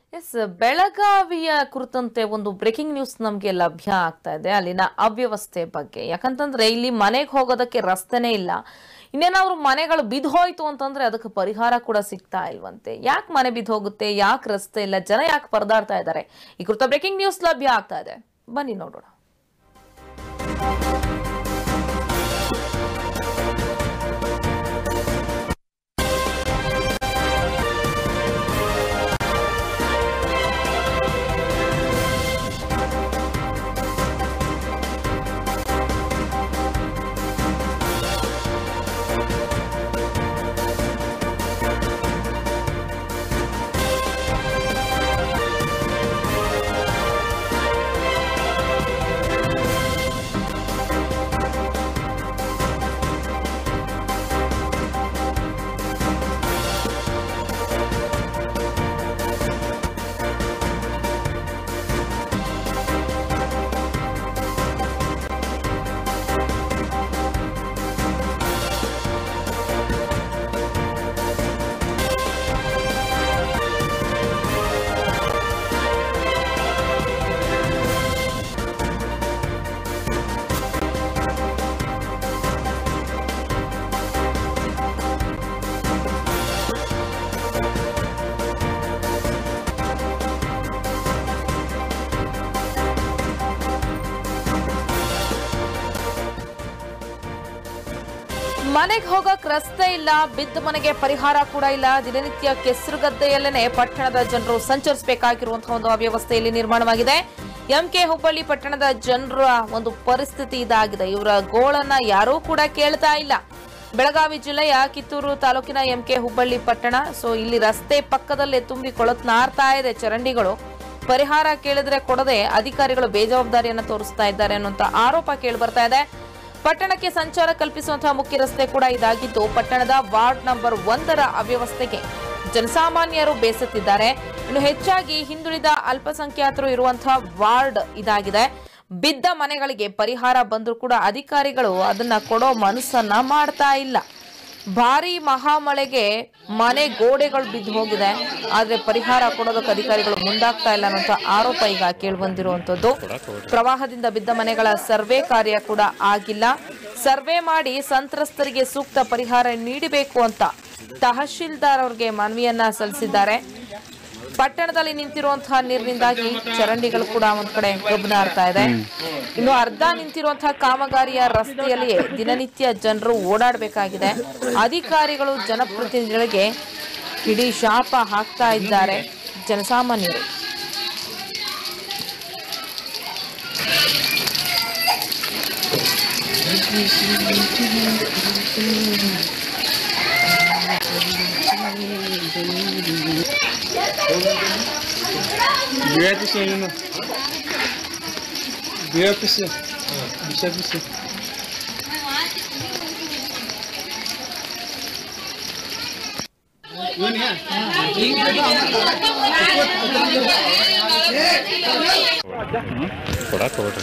S ಬೆಳಗಾವಿಯ ಕುರಿತಂತೆ ಒಂದು ಬ್ರೇಕಿಂಗ್ ನ್ಯೂಸ್ ನಮಗೆ ಲಭ್ಯ ಆಗ್ತಾ ಇದೆ ಅಲ್ಲಿನ ಅವ್ಯವಸ್ಥೆ ಬಗ್ಗೆ ಯಾಕಂತಂದ್ರೆ ಇಲ್ಲಿ ಮನೆಗೆ ಹೋಗೋದಕ್ಕೆ ರಸ್ತೆನೇ ಇಲ್ಲ ಇನ್ನೇನಾದ್ರು ಮನೆಗಳು ಬಿದ್ದು ಹೋಯ್ತು ಅಂತಂದ್ರೆ ಅದಕ್ಕೆ ಪರಿಹಾರ ಕೂಡ ಸಿಗ್ತಾ ಇಲ್ವಂತೆ ಯಾಕೆ ಮನೆ ಬಿದ್ದು ಹೋಗುತ್ತೆ ಯಾಕೆ ರಸ್ತೆ ಇಲ್ಲ ಜನ ಯಾಕೆ ಪರದಾಡ್ತಾ ಇದ್ದಾರೆ ಈ ಕುರಿತ ಬ್ರೇಕಿಂಗ್ ನ್ಯೂಸ್ ಲಭ್ಯ ಆಗ್ತಾ ಇದೆ ಬನ್ನಿ ನೋಡೋಣ ಮನೆಗೆ ಹೋಗಕ್ ರಸ್ತೆ ಇಲ್ಲ ಬಿದ್ದ ಮನೆಗೆ ಪರಿಹಾರ ಕೂಡ ಇಲ್ಲ ದಿನನಿತ್ಯ ಕೆಸರುಗದ್ದೆಯಲ್ಲೇನೆ ಪಟ್ಟಣದ ಜನರು ಸಂಚರಿಸಬೇಕಾಗಿರುವಂತಹ ಒಂದು ಅವ್ಯವಸ್ಥೆಯಲ್ಲಿ ನಿರ್ಮಾಣವಾಗಿದೆ ಎಂಕೆ ಹುಬ್ಬಳ್ಳಿ ಪಟ್ಟಣದ ಜನರ ಒಂದು ಪರಿಸ್ಥಿತಿ ಇದಾಗಿದೆ ಇವರ ಗೋಳನ್ನ ಯಾರೂ ಕೂಡ ಕೇಳ್ತಾ ಇಲ್ಲ ಬೆಳಗಾವಿ ಜಿಲ್ಲೆಯ ಕಿತ್ತೂರು ತಾಲೂಕಿನ ಎಂಕೆ ಹುಬ್ಬಳ್ಳಿ ಪಟ್ಟಣ ಸೊ ಇಲ್ಲಿ ರಸ್ತೆ ಪಕ್ಕದಲ್ಲೇ ತುಂಬಿ ಕೊಳತ್ನಾರ್ತಾ ಇದೆ ಚರಂಡಿಗಳು ಪರಿಹಾರ ಕೇಳಿದ್ರೆ ಕೊಡದೆ ಅಧಿಕಾರಿಗಳು ಬೇಜವಾಬ್ದಾರಿಯನ್ನು ತೋರಿಸ್ತಾ ಇದ್ದಾರೆ ಅನ್ನುವಂತ ಆರೋಪ ಕೇಳಿ ಬರ್ತಾ ಇದೆ ಪಟ್ಟಣಕ್ಕೆ ಸಂಚಾರ ಕಲ್ಪಿಸುವಂತಹ ಮುಖ್ಯ ರಸ್ತೆ ಕೂಡ ಇದಾಗಿದ್ದು ಪಟ್ಟಣದ ವಾರ್ಡ್ ನಂಬರ್ ಒಂದರ ಅವ್ಯವಸ್ಥೆಗೆ ಜನಸಾಮಾನ್ಯರು ಬೇಸತ್ತಿದ್ದಾರೆ ಇನ್ನು ಹೆಚ್ಚಾಗಿ ಹಿಂದುಳಿದ ಅಲ್ಪಸಂಖ್ಯಾತರು ಇರುವಂತಹ ವಾರ್ಡ್ ಇದಾಗಿದೆ ಬಿದ್ದ ಮನೆಗಳಿಗೆ ಪರಿಹಾರ ಬಂದರೂ ಕೂಡ ಅಧಿಕಾರಿಗಳು ಅದನ್ನ ಕೊಡೋ ಮನಸ್ಸನ್ನ ಮಾಡ್ತಾ ಇಲ್ಲ ಭಾರಿ ಮಹಾಮಳೆಗೆ ಮನೆ ಗೋಡೆಗಳು ಬಿದ್ದು ಹೋಗಿದೆ ಆದ್ರೆ ಪರಿಹಾರ ಕೊಡೋದಕ್ಕೆ ಅಧಿಕಾರಿಗಳು ಮುಂದಾಗ್ತಾ ಇಲ್ಲ ಅನ್ನೋ ಆರೋಪ ಈಗ ಕೇಳಿಬಂದಿರುವಂತದ್ದು ಪ್ರವಾಹದಿಂದ ಬಿದ್ದ ಮನೆಗಳ ಸರ್ವೆ ಕಾರ್ಯ ಕೂಡ ಆಗಿಲ್ಲ ಸರ್ವೆ ಮಾಡಿ ಸಂತ್ರಸ್ತರಿಗೆ ಸೂಕ್ತ ಪರಿಹಾರ ನೀಡಬೇಕು ಅಂತ ತಹಶೀಲ್ದಾರ್ ಅವ್ರಿಗೆ ಮನವಿಯನ್ನ ಸಲ್ಲಿಸಿದ್ದಾರೆ ಪಟ್ಟಣದಲ್ಲಿ ನಿಂತಿರುವಂತಹ ನೀರಿನಿಂದಾಗಿ ಚರಂಡಿಗಳು ಕೂಡ ಒಂದ್ ಕಡೆ ಗಬ್ಬನಾರ್ತಾ ಇದೆ ಇನ್ನು ಅರ್ಧ ನಿಂತಿರುವಂತಹ ಕಾಮಗಾರಿಯ ರಸ್ತೆಯಲ್ಲಿಯೇ ದಿನನಿತ್ಯ ಜನರು ಓಡಾಡಬೇಕಾಗಿದೆ ಅಧಿಕಾರಿಗಳು ಜನಪ್ರತಿನಿಧಿಗಳಿಗೆ ಇಡೀ ಶಾಪ ಹಾಕ್ತಾ ಇದ್ದಾರೆ ಜನಸಾಮಾನ್ಯರು Direto aí, mano. Direto assim. Deixa eu ver. ಕೊಡಕ್ಕೆ ಹೋಗ್ರಿ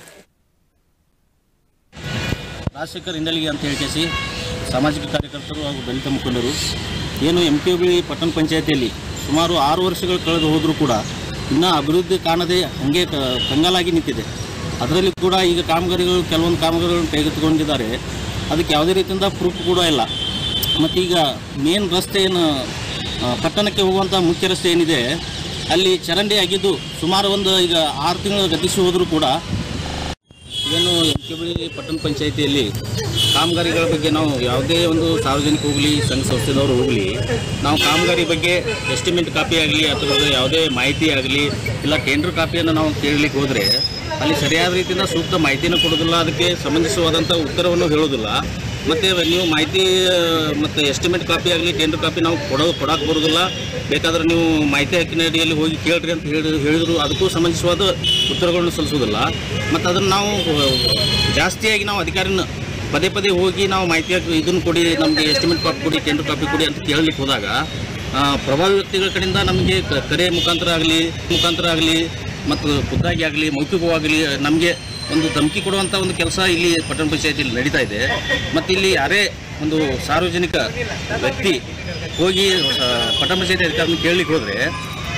ರಾಜಶೇಖರ್ ಹಿಂಡಲಿಗೆ ಅಂತ ಹೇಳಿ ಸಾಮಾಜಿಕ ಕಾರ್ಯಕರ್ತರು ಹಾಗೂ ದಲಿತ ಮುಖಂಡರು ಏನು ಎಂ ಕೆ ಬಿ ಪಟ್ಟಣ ಪಂಚಾಯತಿಯಲ್ಲಿ ಸುಮಾರು ಆರು ವರ್ಷಗಳು ಕಳೆದು ಹೋದರೂ ಕೂಡ ಇನ್ನೂ ಅಭಿವೃದ್ಧಿ ಕಾಣದೆ ಹಾಗೆ ಕ- ಕಂಗಾಲಾಗಿ ನಿಂತಿದೆ ಅದರಲ್ಲಿ ಕೂಡ ಈಗ ಕಾಮಗಾರಿಗಳು ಕೆಲವೊಂದು ಕಾಮಗಾರಿಗಳನ್ನು ಕೈಗೆತ್ತಿಕೊಂಡಿದ್ದಾರೆ ಅದಕ್ಕೆ ಯಾವುದೇ ರೀತಿಯಿಂದ ಪ್ರೂಫ್ ಕೂಡ ಇಲ್ಲ ಮತ್ತು ಈಗ ಮೇನ್ ರಸ್ತೆ ಏನು ಆ, ಪಟ್ಟಣಕ್ಕೆ ಹೋಗುವಂಥ ಮುಖ್ಯ ರಸ್ತೆ ಏನಿದೆ ಅಲ್ಲಿ ಚರಂಡಿ ಆಗಿದ್ದು ಸುಮಾರು ಒಂದು ಈಗ ಆರು ತಿಂಗಳು ಗತಿಸಿ ಹೋದರೂ ಕೂಡ ಏನು ಎಂಕೆಬಳಿ ಪಟ್ಟಣ ಪಂಚಾಯಿತಿಯಲ್ಲಿ ಕಾಮಗಾರಿಗಳ ಬಗ್ಗೆ ನಾವು ಯಾವುದೇ ಒಂದು ಸಾರ್ವಜನಿಕ ಹೋಗಲಿ ಸಂಘ ಸಂಸ್ಥೆದವರು ಹೋಗಲಿ ನಾವು ಕಾಮಗಾರಿ ಬಗ್ಗೆ ಎಸ್ಟಿಮೇಟ್ ಕಾಪಿ ಆಗಲಿ ಅಥವಾ ಯಾವುದೇ ಮಾಹಿತಿ ಆಗಲಿ ಇಲ್ಲ ಟೆಂಡರ್ ಕಾಪಿಯನ್ನು ನಾವು ಕೇಳಲಿಕ್ಕೆ ಹೋದರೆ ಅಲ್ಲಿ ಸರಿಯಾದ ರೀತಿಯಿಂದ ಸೂಕ್ತ ಮಾಹಿತಿಯನ್ನು ಕೊಡೋದಿಲ್ಲ ಅದಕ್ಕೆ ಸಂಬಂಧಿಸುವಾದಂಥ ಉತ್ತರವನ್ನು ಹೇಳೋದಿಲ್ಲ ಮತ್ತು ನೀವು ಮಾಹಿತಿ ಮತ್ತು ಎಸ್ಟಿಮೇಟ್ ಕಾಪಿ ಆಗಲಿ ಟೆಂಡರ್ ಕಾಪಿ ನಾವು ಕೊಡೋ ಕೊಡೋಕೆ ಬರೋದಿಲ್ಲ ಬೇಕಾದ್ರೆ ನೀವು ಮಾಹಿತಿ ಹಕ್ಕಿನ ಅಡಿಯಲ್ಲಿ ಹೋಗಿ ಕೇಳ್ರಿ ಅಂತ ಹೇಳಿ ಹೇಳಿದ್ರು ಅದಕ್ಕೂ ಸಂಬಂಧಿಸುವಾದ ಉತ್ತರಗಳನ್ನು ಸಲ್ಲಿಸೋದಿಲ್ಲ ಮತ್ತು ಅದನ್ನು ನಾವು ಅಹ್, ಜಾಸ್ತಿಯಾಗಿ ನಾವು ಅಧಿಕಾರಿನ ಪದೇ ಪದೇ ಹೋಗಿ ನಾವು ಮಾಹಿತಿ ಹಾಕಿ ಇದನ್ನು ಕೊಡಿ ನಮಗೆ ಎಸ್ಟಿಮೇಟ್ ಕಾಪಿ ಕೊಡಿ ಟೆಂಡರ್ ಕಾಪಿ ಕೊಡಿ ಅಂತ ಕೇಳಲಿಕ್ಕೆ ಹೋದಾಗ ಆ, ಪ್ರಭಾವಿ ವ್ಯಕ್ತಿಗಳ ಕಡೆಯಿಂದ ನಮಗೆ ಕ- ಕರೆ ಮುಖಾಂತರ ಆಗಲಿ ಮುಖಾಂತರ ಆಗಲಿ ಮತ್ತು ಖುದ್ದಾಗಿ ಆಗಲಿ ಮೌಖಿಕವಾಗಲಿ ನಮಗೆ ಒಂದು ಧಮಕಿ ಕೊಡುವಂಥ ಒಂದು ಕೆಲಸ ಇಲ್ಲಿ ಪಟ್ಟಣ ಪಂಚಾಯತಿಯಲ್ಲಿ ನಡೀತಾ ಇದೆ ಮತ್ತು ಇಲ್ಲಿ ಯಾರೇ ಒಂದು ಸಾರ್ವಜನಿಕ ವ್ಯಕ್ತಿ ಹೋಗಿ ಆ, ಪಟ್ಟಣ ಪಂಚಾಯತಿ ಅಧಿಕಾರಿನ ಕೇಳಲಿಕ್ಕೆ ಹೋದರೆ